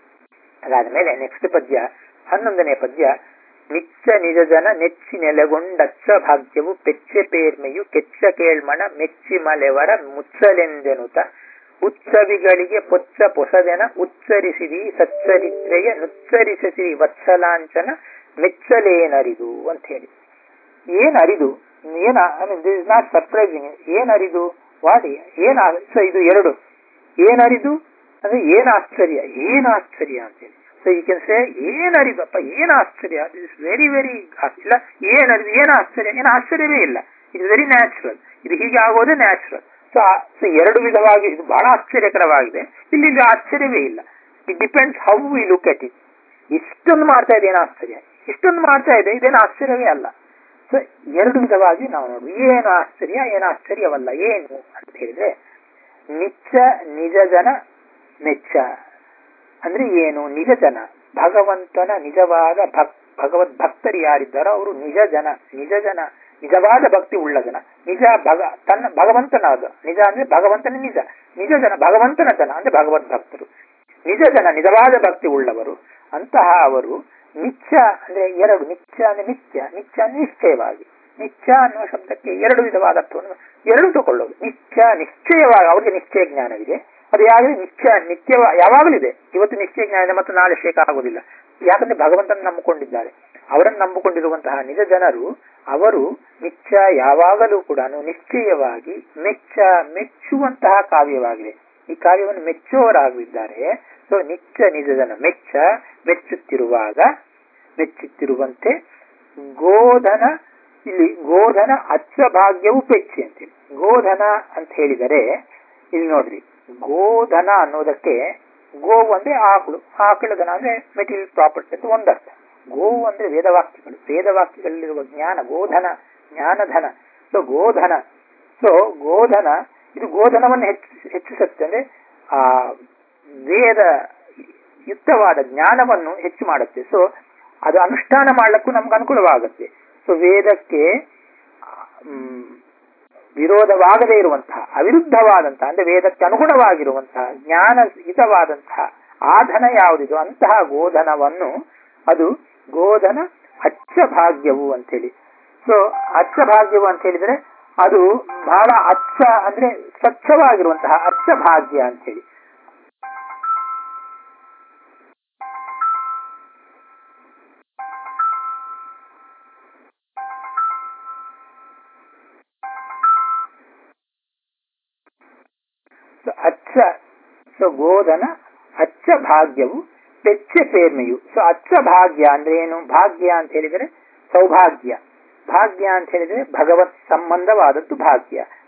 Speaker 1: ಅದಾದ ಮೇಲೆ ನೆಕ್ಸ್ಟ್ ಪದ್ಯ ಹನ್ನೊಂದನೇ ಪದ್ಯ ನಿಚ್ಚ ನಿಜ ಜನ ನೆಚ್ಚಿ ನೆಲೆಗೊಂಡಚ್ಚ ಭಾಗ್ಯವು ಪೆಚ್ಚೆ ಪೇರ್ಮೆಯು ಕೆಚ್ಚ ಕೇಳ್ಮಣ ಮೆಚ್ಚಿ ಮಲೆವರ ಮುಚ್ಚಲೆಂದೆನುತ ಉತ್ಸವಿಗಳಿಗೆ ಪೊಚ್ಚ ಪೊಸದೆನ ಉಚ್ಚರಿಸಿದಿ ಸಚ್ಚರಿತ್ರೆಯ ನುಚ್ಚರಿಸಿರಿ ವತ್ಸಲಾಂಚನ ಮೆಚ್ಚಲೇನರಿದು ಅಂತ ಹೇಳಿ ಏನ್ ಅರಿದು ಏನ I mean this is not surprising ಏನ್ ಅರಿದು ವಾಡಿ ಏನ್ ಇದು ಎರಡು ಏನ್ ಅರಿದು ಅಂದ್ರೆ ಏನ್ ಆಶ್ಚರ್ಯ ಏನ್ ಆಶ್ಚರ್ಯ ಅಂತೇಳಿ ಸೊ ಯು ಕ್ಯಾನ್ ಸೇ ಏನ್ ಅರಿದಪ್ಪ ಏನ್ ಆಶ್ಚರ್ಯ ದಿಸ್ ಇಸ್ ವೆರಿ ವೆರಿ ಇಲ್ಲ ಏನ್ ಅರಿದು ಏನ್ ಆಶ್ಚರ್ಯ ಏನು ಆಶ್ಚರ್ಯವೇ ಇಲ್ಲ ಇಟ್ ವೆರಿ ನ್ಯಾಚುರಲ್ ಇದು ಹೀಗೆ ಆಗೋದೇ ನ್ಯಾಚುರಲ್ ಸೊ ಸೊ ಎರಡು ವಿಧವಾಗಿ ಇದು ಬಹಳ ಆಶ್ಚರ್ಯಕರವಾಗಿದೆ ಇಲ್ಲಿ ಇಲ್ಲಿ ಆಶ್ಚರ್ಯವೇ ಇಲ್ಲ it depends how we look at it ಇಷ್ಟೊಂದು ಮಾಡ್ತಾ ಇದೆ ಏನು ಆಶ್ಚರ್ಯ ಇಷ್ಟೊಂದು ಮಾಡ್ತಾ ಇದೆ ಇದೇನು ಆಶ್ಚರ್ಯವೇ ಅಲ್ಲ ಸೊ ಎರಡು ವಿಧವಾಗಿ ನಾವು ನೋಡುವ ಏನು ಆಶ್ಚರ್ಯ ಏನು ಆಶ್ಚರ್ಯವಲ್ಲ ಏನು ಅಂತ ಹೇಳಿದ್ರೆ ನಿಚ್ಚ ನಿಜ ಜನ ಮೆಚ್ಚ ಅಂದ್ರೆ ಏನು ನಿಜ ಜನ ಭಗವಂತನ ನಿಜವಾದ ಭಕ್ ಭಗವದ್ ಭಕ್ತರು ಯಾರಿದ್ದಾರೋ ಅವರು ನಿಜ ಜನ ನಿಜ ಜನ ನಿಜವಾದ ಭಕ್ತಿ ಉಳ್ಳ ಜನ ನಿಜ ಭಗ ತನ್ನ ಭಗವಂತನಾದ ನಿಜ ಅಂದ್ರೆ ಭಗವಂತನ ನಿಜ ನಿಜ ಜನ ಭಗವಂತನ ಜನ ಅಂದ್ರೆ ಭಗವದ್ ಭಕ್ತರು ನಿಜ ಜನ ನಿಜವಾದ ಭಕ್ತಿ ಉಳ್ಳವರು ಅಂತಹ ಅವರು ನಿತ್ಯ ಅಂದ್ರೆ ಎರಡು ನಿತ್ಯ ಅಂದ್ರೆ ನಿತ್ಯ ನಿತ್ಯ ಅಂದ್ರೆ ನಿಶ್ಚಯವಾಗಿ ನಿತ್ಯ ಅನ್ನುವ ಶಬ್ದಕ್ಕೆ ಎರಡು ವಿಧವಾದ ಅರ್ಥವನ್ನು ಎರಡು ತಗೊಳ್ಳೋದು ನಿತ್ಯ ನಿಶ್ಚಯವಾಗಿ ಅವ್ರಿಗೆ ನಿಶ್ಚಯ ಜ್ಞಾನವಿದೆ ಅದು ಯಾವಾಗಲೂ ನಿತ್ಯ ನಿತ್ಯ ಯಾವಾಗಲೂ ಇದೆ ಇವತ್ತು ನಿಶ್ಚಯ ಜ್ಞಾನ ಇದೆ ಮತ್ತು ನಾಳೆ ಶೇಕ ಆಗುದಿಲ್ಲ ಯಾಕಂದ್ರೆ ಭಗವಂತನ ನಂಬಿಕೊಂಡಿದ್ದಾರೆ ಅವರನ್ನು ನಂಬಿಕೊಂಡಿರುವಂತಹ ನಿಜ ಜನರು ಅವರು ನಿತ್ಯ ಯಾವಾಗಲೂ ಕೂಡ ನಿಶ್ಚಯವಾಗಿ ಮೆಚ್ಚ ಮೆಚ್ಚುವಂತಹ ಕಾವ್ಯವಾಗಿದೆ ಈ ಕಾವ್ಯವನ್ನು ಮೆಚ್ಚುವವರಾಗಿದ್ದಾರೆ ಸೊ ನಿತ್ಯ ನಿಜ ಜನ ಮೆಚ್ಚ ಮೆಚ್ಚುತ್ತಿರುವಾಗ ಮೆಚ್ಚುತ್ತಿರುವಂತೆ ಗೋಧನ ಇಲ್ಲಿ ಗೋಧನ ಅಚ್ಚ ಭಾಗ್ಯವು ಪೆಚ್ಚಿ ಅಂತೇಳಿ ಗೋಧನ ಅಂತ ಹೇಳಿದರೆ ಇಲ್ಲಿ ನೋಡ್ರಿ ಗೋಧನ ಅನ್ನೋದಕ್ಕೆ ಗೋವು ಅಂದ್ರೆ ಆಕಳು ಆಕಳ ಧನ ಅಂದ್ರೆ ಮೆಟೀರಿಯಲ್ ಪ್ರಾಪರ್ಟಿ ಅಂತ ಒಂದರ್ಥ ಗೋವು ಅಂದ್ರೆ ವೇದವಾಕ್ಯಗಳು ವೇದವಾಕ್ಯಗಳಲ್ಲಿರುವ ಜ್ಞಾನ ಗೋಧನ ಜ್ಞಾನಧನ ಸೊ ಗೋಧನ ಸೊ ಗೋಧನ ಇದು ಗೋಧನವನ್ನು ಹೆಚ್ಚು ಹೆಚ್ಚಿಸುತ್ತೆ ಅಂದ್ರೆ ಆ ವೇದ ಯುಕ್ತವಾದ ಜ್ಞಾನವನ್ನು ಹೆಚ್ಚು ಮಾಡುತ್ತೆ ಸೊ ಅದು ಅನುಷ್ಠಾನ ಮಾಡ್ಲಿಕ್ಕೂ ನಮ್ಗೆ ಅನುಕೂಲವಾಗುತ್ತೆ ಸೊ ವೇದಕ್ಕೆ ವಿರೋಧವಾಗದೇ ಇರುವಂತಹ ಅವಿರುದ್ಧವಾದಂತಹ ಅಂದ್ರೆ ವೇದಕ್ಕೆ ಅನುಗುಣವಾಗಿರುವಂತಹ ಜ್ಞಾನ ಹಿತವಾದಂತಹ ಆಧನ ಯಾವುದಿದು ಅಂತಹ ಗೋಧನವನ್ನು ಅದು ಗೋಧನ ಅಚ್ಚ ಭಾಗ್ಯವು ಅಂತೇಳಿ ಸೊ ಅಚ್ಚ ಭಾಗ್ಯವು ಅಂತ ಹೇಳಿದ್ರೆ ಅದು ಬಹಳ ಅಚ್ಚ ಅಂದ್ರೆ ಸ್ವಚ್ಛವಾಗಿರುವಂತಹ ಅಚ್ಚ ಭಾಗ್ಯ ಅಂತೇಳಿ ಅಚ್ಚ ಸೊ ಗೋಧನ ಅಚ್ಚ ಭಾಗ್ಯವು ಪೆಚ್ಚ ಪೇರ್ಮೆಯು ಸೊ ಅಚ್ಚ ಭಾಗ್ಯ ಅಂದ್ರೆ ಏನು ಭಾಗ್ಯ ಅಂತ ಹೇಳಿದರೆ ಸೌಭಾಗ್ಯ ಭಾಗ್ಯ ಅಂತ ಹೇಳಿದ್ರೆ ಭಗವತ್ ಸಂಬಂಧವಾದದ್ದು ಭಾಗ್ಯ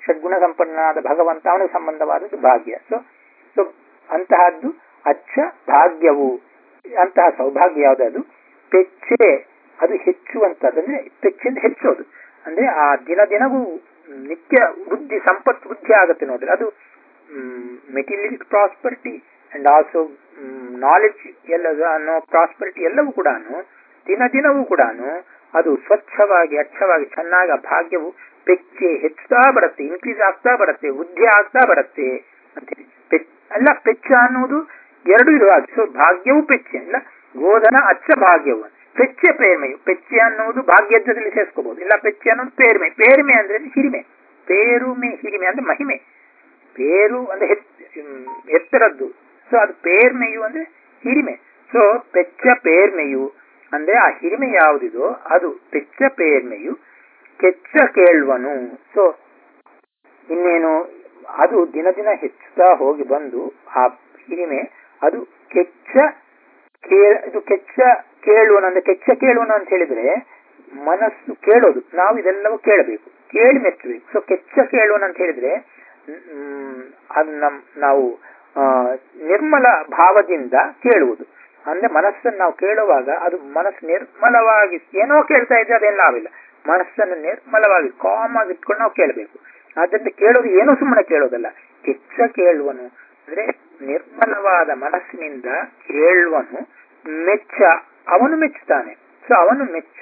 Speaker 1: ಷಡ್ಗುಣ ಸಂಪನ್ನನಾದ ಭಗವಂತ ಅವನಿಗೆ ಸಂಬಂಧವಾದದ್ದು ಭಾಗ್ಯ ಸೊ ಸೊ ಅಂತಹದ್ದು ಅಚ್ಚ ಭಾಗ್ಯವು ಅಂತಹ ಸೌಭಾಗ್ಯ ಯಾವುದದು ಪೆಚ್ಚೆ ಅದು ಹೆಚ್ಚುವಂತದ್ದು ಅಂದ್ರೆ ಪೆಚ್ಚಿಂದ ಹೆಚ್ಚೋದು ಅಂದ್ರೆ ಆ ದಿನ ದಿನವೂ ನಿತ್ಯ ವೃದ್ಧಿ ಸಂಪತ್ತು ವೃದ್ಧಿ ಆಗುತ್ತೆ ನೋಡ್ರಿ ಅದು material prosperity and also knowledge ಎಲ್ಲ ಅನ್ನೋ ಪ್ರಾಸ್ಪರಿಟಿ ಎಲ್ಲವೂ ಕೂಡ ದಿನ ದಿನವೂ ಕೂಡ ಅದು ಸ್ವಚ್ಛವಾಗಿ ಅಚ್ಚವಾಗಿ ಚೆನ್ನಾಗಿ ಆ ಭಾಗ್ಯವು ಪೆಚ್ಚೆ ಹೆಚ್ಚುತ್ತಾ ಬರುತ್ತೆ ಇನ್ಕ್ರೀಸ್ ಆಗ್ತಾ ಬರುತ್ತೆ ವೃದ್ಧಿ ಆಗ್ತಾ ಬರುತ್ತೆ ಅಂತೇಳಿ ಅಲ್ಲ ಪೆಚ್ಚ ಅನ್ನೋದು ಎರಡು ಇರುವಾಗ ಸೊ ಭಾಗ್ಯವು ಪೆಚ್ಚೆ ಅಲ್ಲ ಗೋಧನ ಅಚ್ಚ ಭಾಗ್ಯವು ಪೆಚ್ಚೆ ಪೇರ್ಮೆಯು ಪೆಚ್ಚೆ ಅನ್ನುವುದು ಭಾಗ್ಯದಲ್ಲಿ ಸೇರಿಸ್ಕೋಬಹುದು ಇಲ್ಲ ಪೆಚ್ಚೆ ಅನ್ನೋದು ಪೇರ್ಮೆ ಪೇರ್ಮೆ ಅಂದ್ರೆ ಹಿರಿಮೆ ಪೇರುಮೆ ಹಿರಿಮೆ ಅಂದ್ರೆ ಮಹಿಮೆ ಪೇರು ಅಂದ್ರೆ ಎತ್ತರದ್ದು ಸೊ ಅದು ಪೇರ್ಮೆಯು ಅಂದ್ರೆ ಹಿರಿಮೆ ಸೊ ಪೆಚ್ಚ ಪೇರ್ಮೆಯು ಅಂದ್ರೆ ಆ ಹಿರಿಮೆ ಯಾವುದಿದೋ ಅದು ಪೆಚ್ಚ ಪೇರ್ಮೆಯು ಕೆಚ್ಚ ಕೇಳುವನು ಸೊ ಇನ್ನೇನು ಅದು ದಿನ ದಿನ ಹೆಚ್ಚುತ್ತಾ ಹೋಗಿ ಬಂದು ಆ ಹಿರಿಮೆ ಅದು ಕೆಚ್ಚ ಕೇಳ ಇದು ಕೆಚ್ಚ ಕೇಳುವನು ಅಂದ್ರೆ ಕೆಚ್ಚ ಕೇಳುವನು ಅಂತ ಹೇಳಿದ್ರೆ ಮನಸ್ಸು ಕೇಳೋದು ನಾವು ಇದೆಲ್ಲವೂ ಕೇಳಬೇಕು ಕೇಳಿ ಮೆಚ್ಚಬೇಕು ಸೊ ಕೆಚ್ಚ ಕೇಳುವನು ಅಂತ ಹೇಳಿದ್ರೆ ಅದು ನಮ್ ನಾವು ನಿರ್ಮಲ ಭಾವದಿಂದ ಕೇಳುವುದು ಅಂದ್ರೆ ಮನಸ್ಸನ್ನು ನಾವು ಕೇಳುವಾಗ ಅದು ಮನಸ್ಸು ನಿರ್ಮಲವಾಗಿ ಏನೋ ಕೇಳ್ತಾ ಇದ್ರೆ ಅದೇನು ಲಾಭಿಲ್ಲ ಮನಸ್ಸನ್ನು ನಿರ್ಮಲವಾಗಿ ಕಾಮ್ ಆಗಿ ಇಟ್ಕೊಂಡು ನಾವು ಕೇಳಬೇಕು ಆದ್ದರಿಂದ ಕೇಳೋದು ಏನೋ ಸುಮ್ಮನೆ ಕೇಳೋದಲ್ಲ ಕೆಚ್ಚ ಕೇಳುವನು ಅಂದ್ರೆ ನಿರ್ಮಲವಾದ ಮನಸ್ಸಿನಿಂದ ಕೇಳುವನು ಮೆಚ್ಚ ಅವನು ಮೆಚ್ಚುತ್ತಾನೆ ಸೊ ಅವನು ಮೆಚ್ಚ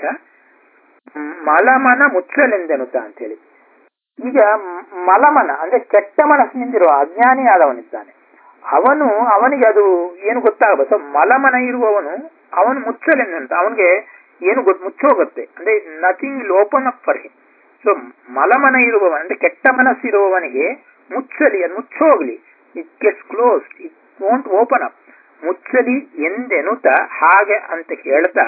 Speaker 1: ಮಲಮನ ಮುಚ್ಚಲೆಂದೆನುತ್ತ ಅಂತೇಳಿ ಈಗ ಮಲಮನ ಅಂದ್ರೆ ಕೆಟ್ಟ ಮನಸ್ಸಿನಿಂದಿರುವ ಅಜ್ಞಾನಿಯಾದವನಿದ್ದಾನೆ ಅವನು ಅವನಿಗೆ ಅದು ಏನು ಗೊತ್ತಾಗಬಹುದು ಸೊ ಮಲಮನ ಇರುವವನು ಅವನು ಮುಚ್ಚಲೆಂದಂತ ಅವನಿಗೆ ಏನು ಗೊತ್ತು ಮುಚ್ಚೋಗುತ್ತೆ ಅಂದ್ರೆ nothing will open up for him so ಮಲಮನ ಇರುವವನ ಅಂದ್ರೆ ಕೆಟ್ಟ ಮನಸ್ಸಿರುವವನಿಗೆ ಮುಚ್ಚಲಿ ಅದು ಮುಚ್ಚೋಗ್ಲಿ it gets close it won't open up ಮುಚ್ಚಲಿ ಎಂದೆನುತ ಹಾಗೆ ಅಂತ ಹೇಳ್ತಾ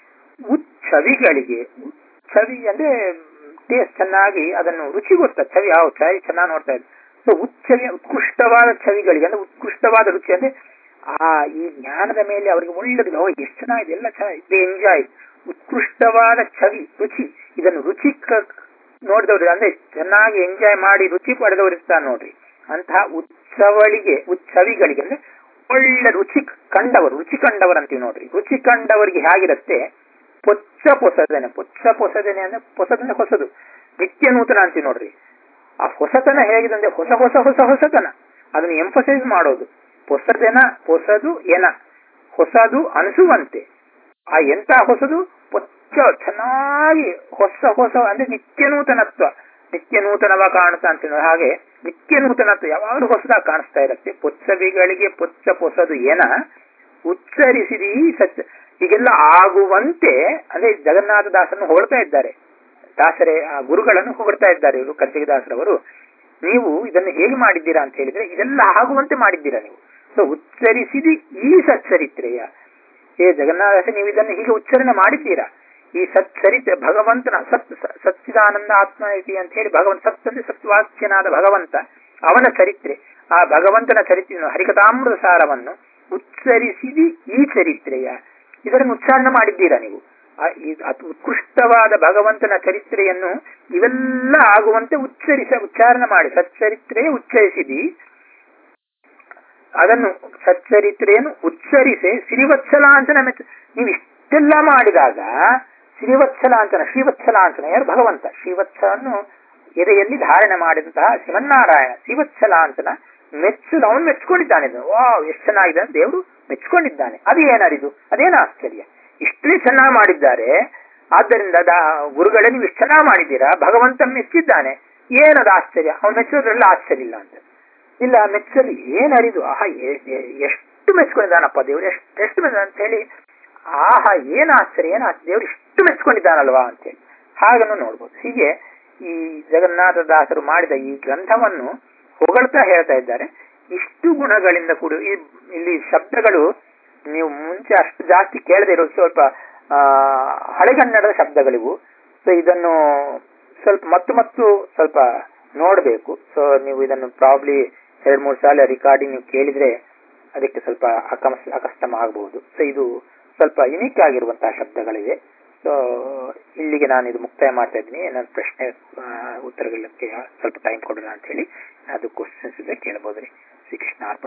Speaker 1: ಉಚ್ಚವಿಗಳಿಗೆ ಛವಿ ಅಂದ್ರೆ ಟೇಸ್ಟ್ ಚೆನ್ನಾಗಿ ಅದನ್ನು ರುಚಿ ಗೊತ್ತಾ ಛವಿ ಯಾವ ಛವಿ ಚೆನ್ನಾಗಿ ನೋಡ್ತಾ ಇದ್ದೆ ಸೊ ಉಚ್ಚವಿ ಉತ್ಕೃಷ್ಟವಾದ ಛವಿಗಳಿಗೆ ಅಂದ್ರೆ ಉತ್ಕೃಷ್ಟವಾದ ರುಚಿ ಅಂದ್ರೆ ಆ ಈ ಜ್ಞಾನದ ಮೇಲೆ ಅವರಿಗೆ ಒಳ್ಳೆದು ಓ ಎಷ್ಟು ಚೆನ್ನಾಗಿದೆ ಎಲ್ಲ ಚೆನ್ನಾಗಿದೆ ಎಂಜಾಯ್ ಉತ್ಕೃಷ್ಟವಾದ ಛವಿ ರುಚಿ ಇದನ್ನು ರುಚಿ ನೋಡಿದವ್ರು ಅಂದ್ರೆ ಚೆನ್ನಾಗಿ ಎಂಜಾಯ್ ಮಾಡಿ ರುಚಿ ಪಡೆದವರು ಇರ್ತಾರೆ ನೋಡ್ರಿ ಅಂತಹ ಉತ್ಸವಳಿಗೆ ಉತ್ಸವಿಗಳಿಗೆ ಅಂದ್ರೆ ಒಳ್ಳೆ ರುಚಿ ಕಂಡವರು ರುಚಿ ಕಂಡವರು ಅಂತೀವಿ ನೋಡ್ರಿ ರುಚಿ ಕಂಡವರಿಗೆ ಹೇಗಿರುತ್ತೆ ಪೊಚ್ಚ ಪೊಸದನೆ ಪೊಚ್ಚ ಪೊಸದನೆ ಅಂದ್ರೆ ಪೊಸದನೆ ಹೊಸದು ನಿತ್ಯ ನೂತನ ಅಂತೀವಿ ನೋಡ್ರಿ ಆ ಹೊಸತನ ಹೇಗಿದೆ ಅಂದ್ರೆ ಹೊಸ ಹೊಸ ಹೊಸ ಹೊಸತನ ಅದನ್ನು ಎಂಫಸೈಸ್ ಮಾಡೋದು ಹೊಸದೆನ ಹೊಸದು ಎನ ಹೊಸದು ಅನಿಸುವಂತೆ ಆ ಎಂತ ಹೊಸದು ಪೊಚ್ಚ ಚೆನ್ನಾಗಿ ಹೊಸ ಹೊಸ ಅಂದ್ರೆ ನಿತ್ಯ ನೂತನತ್ವ ನಿತ್ಯ ನೂತನವಾಗಿ ಕಾಣುತ್ತಾ ಅಂತೀವಿ ಹಾಗೆ ನಿತ್ಯ ನೂತನತ್ವ ಯಾವಾಗಲೂ ಹೊಸದಾಗಿ ಕಾಣಿಸ್ತಾ ಇರುತ್ತೆ ಪೊಚ್ಚವಿಗಳಿಗೆ ಪೊಚ್ಚ ಪೊಸದು ಏನ ಉಚ್ಚರಿಸಿದಿ ಸತ್ಯ ಹೀಗೆಲ್ಲ ಆಗುವಂತೆ ಅಂದ್ರೆ ಜಗನ್ನಾಥ ದಾಸರನ್ನು ಹೊಗಳ್ತಾ ಇದ್ದಾರೆ ದಾಸರೇ ಆ ಗುರುಗಳನ್ನು ಹೊಗಳ್ತಾ ಇದ್ದಾರೆ ಇವರು ಕರ್ತಿಗೆ ದಾಸರವರು ನೀವು ಇದನ್ನು ಹೇಗೆ ಮಾಡಿದ್ದೀರಾ ಅಂತ ಹೇಳಿದ್ರೆ ಇದೆಲ್ಲ ಆಗುವಂತೆ ಮಾಡಿದ್ದೀರಾ ನೀವು ಸೊ ಉಚ್ಚರಿಸಿದಿ ಈ ಸಚ್ಚರಿತ್ರೆಯ ಏ ಜಗನ್ನಾಥ ನೀವು ಇದನ್ನು ಹೀಗೆ ಉಚ್ಚಾರಣೆ ಮಾಡಿದ್ದೀರಾ ಈ ಸಚ್ಚರಿತ್ರೆ ಭಗವಂತನ ಸತ್ ಸಚ್ಚಿದಾನಂದ ಆತ್ಮ ಐತಿ ಅಂತ ಹೇಳಿ ಭಗವಂತ ಸತ್ ಅಂದ್ರೆ ಸತ್ವಾಚ್ಯನಾದ ಭಗವಂತ ಅವನ ಚರಿತ್ರೆ ಆ ಭಗವಂತನ ಚರಿತ್ರೆಯನ್ನು ಹರಿಕತಾಮೃತ ಸಾರವನ್ನು ಉಚ್ಚರಿಸಿದಿ ಈ ಚರಿತ್ರೆಯ ಇದನ್ನು ಉಚ್ಚಾರಣೆ ಮಾಡಿದ್ದೀರಾ ನೀವು ಉತ್ಕೃಷ್ಟವಾದ ಭಗವಂತನ ಚರಿತ್ರೆಯನ್ನು ಇವೆಲ್ಲ ಆಗುವಂತೆ ಉಚ್ಚರಿಸ ಉಚ್ಚಾರಣೆ ಮಾಡಿ ಸಚ್ಚರಿತ್ರೆ ಉಚ್ಚರಿಸಿದಿ ಅದನ್ನು ಸಚ್ಚರಿತ್ರೆಯನ್ನು ಉಚ್ಚರಿಸಿ ಸಿರಿವತ್ಸಲಾಂಚನ ಮೆಚ್ಚ ನೀವು ಇಷ್ಟೆಲ್ಲ ಮಾಡಿದಾಗ ಸಿರಿವತ್ಸಲಾಂಚನ ಶ್ರೀವತ್ಸಲಾಂಚನ ಯಾರು ಭಗವಂತ ಶ್ರೀವತ್ಸವನ್ನು ಎದೆಯಲ್ಲಿ ಧಾರಣೆ ಮಾಡಿದಂತಹ ಶಿವನಾರಾಯಣ ಶ್ರೀವತ್ಸಲಾಂಚನ ಮೆಚ್ಚಲು ಅವನು ಮೆಚ್ಕೊಂಡಿದ್ದಾನೆ ವಾ ಎಷ್ಟು ಚೆನ್ನಾಗಿದೆ ಅಂತ ದೇವರು ಮೆಚ್ಕೊಂಡಿದ್ದಾನೆ ಅದು ಏನರಿದು ಅದೇನು ಆಶ್ಚರ್ಯ ಇಷ್ಟೇ ಚೆನ್ನಾಗಿ ಮಾಡಿದ್ದಾರೆ ಆದ್ದರಿಂದ ಗುರುಗಳೇ ನೀವು ಇಷ್ಟು ಚೆನ್ನಾಗಿ ಮಾಡಿದ್ದೀರಾ ಭಗವಂತ ಮೆಚ್ಚಿದ್ದಾನೆ ಏನದು ಆಶ್ಚರ್ಯ ಅವನು ಮೆಚ್ಚೋದ್ರೆಲ್ಲ ಆಶ್ಚರ್ಯ ಇಲ್ಲ ಅಂತ ಇಲ್ಲ ಮೆಚ್ಚಲು ಏನ್ ಅರಿದು ಆಹಾ ಎಷ್ಟು ಮೆಚ್ಕೊಂಡಿದ್ದಾನಪ್ಪ ದೇವ್ರು ಎಷ್ಟು ಎಷ್ಟು ಅಂತ ಹೇಳಿ ಆಹಾ ಏನ್ ಆಶ್ಚರ್ಯ ಏನ್ ದೇವ್ರು ಇಷ್ಟು ಮೆಚ್ಕೊಂಡಿದ್ದಾನಲ್ವಾ ಅಂತೇಳಿ ಹಾಗನ್ನು ನೋಡ್ಬೋದು ಹೀಗೆ ಈ ಜಗನ್ನಾಥ ದಾಸರು ಮಾಡಿದ ಈ ಗ್ರಂಥವನ್ನು ಹೊಗಳ್ತಾ ಹೇಳ್ತಾ ಇದ್ದಾರೆ ಇಷ್ಟು ಗುಣಗಳಿಂದ ಕೂಡ ಇಲ್ಲಿ ಶಬ್ದಗಳು ನೀವು ಮುಂಚೆ ಅಷ್ಟು ಜಾಸ್ತಿ ಕೇಳದೆ ಇರೋ ಸ್ವಲ್ಪ ಹಳೆಗನ್ನಡದ ಶಬ್ದಗಳಿವು ಸೊ ಇದನ್ನು ಸ್ವಲ್ಪ ಮತ್ತು ಮತ್ತು ಸ್ವಲ್ಪ ನೋಡಬೇಕು ಸೊ ನೀವು ಇದನ್ನು ಪ್ರಾಬ್ಲಿ ಎರಡ್ ಮೂರು ಸಾಲ ರಿಕಾರ್ಡಿಂಗ್ ನೀವು ಕೇಳಿದ್ರೆ ಅದಕ್ಕೆ ಸ್ವಲ್ಪ ಅಕಮಸ್ ಅಕಷ್ಟಮ ಆಗಬಹುದು ಸೊ ಇದು ಸ್ವಲ್ಪ ಯುನಿಕ್ ಆಗಿರುವಂತಹ ಶಬ್ದಗಳಿವೆ ಸೊ ಇಲ್ಲಿಗೆ ನಾನು ಇದು ಮುಕ್ತಾಯ ಮಾಡ್ತಾ ಇದ್ದೀನಿ ನನ್ನ ಪ್ರಶ್ನೆ ಆ, ಉತ್ತರಗಳಿಗೆ ಸ್ವಲ್ಪ ಟೈಮ್ ಕೊಡೋಣ ಅಂತ ಹೇಳಿ ಅದು ಕ್ವಶನ್ಸ್ ಇದ್ರೆ ಕೇಳ್ಬೋದ್ರಿ ಶ್ರೀಕೃಷ್ಣ ಅರ್ಪಣ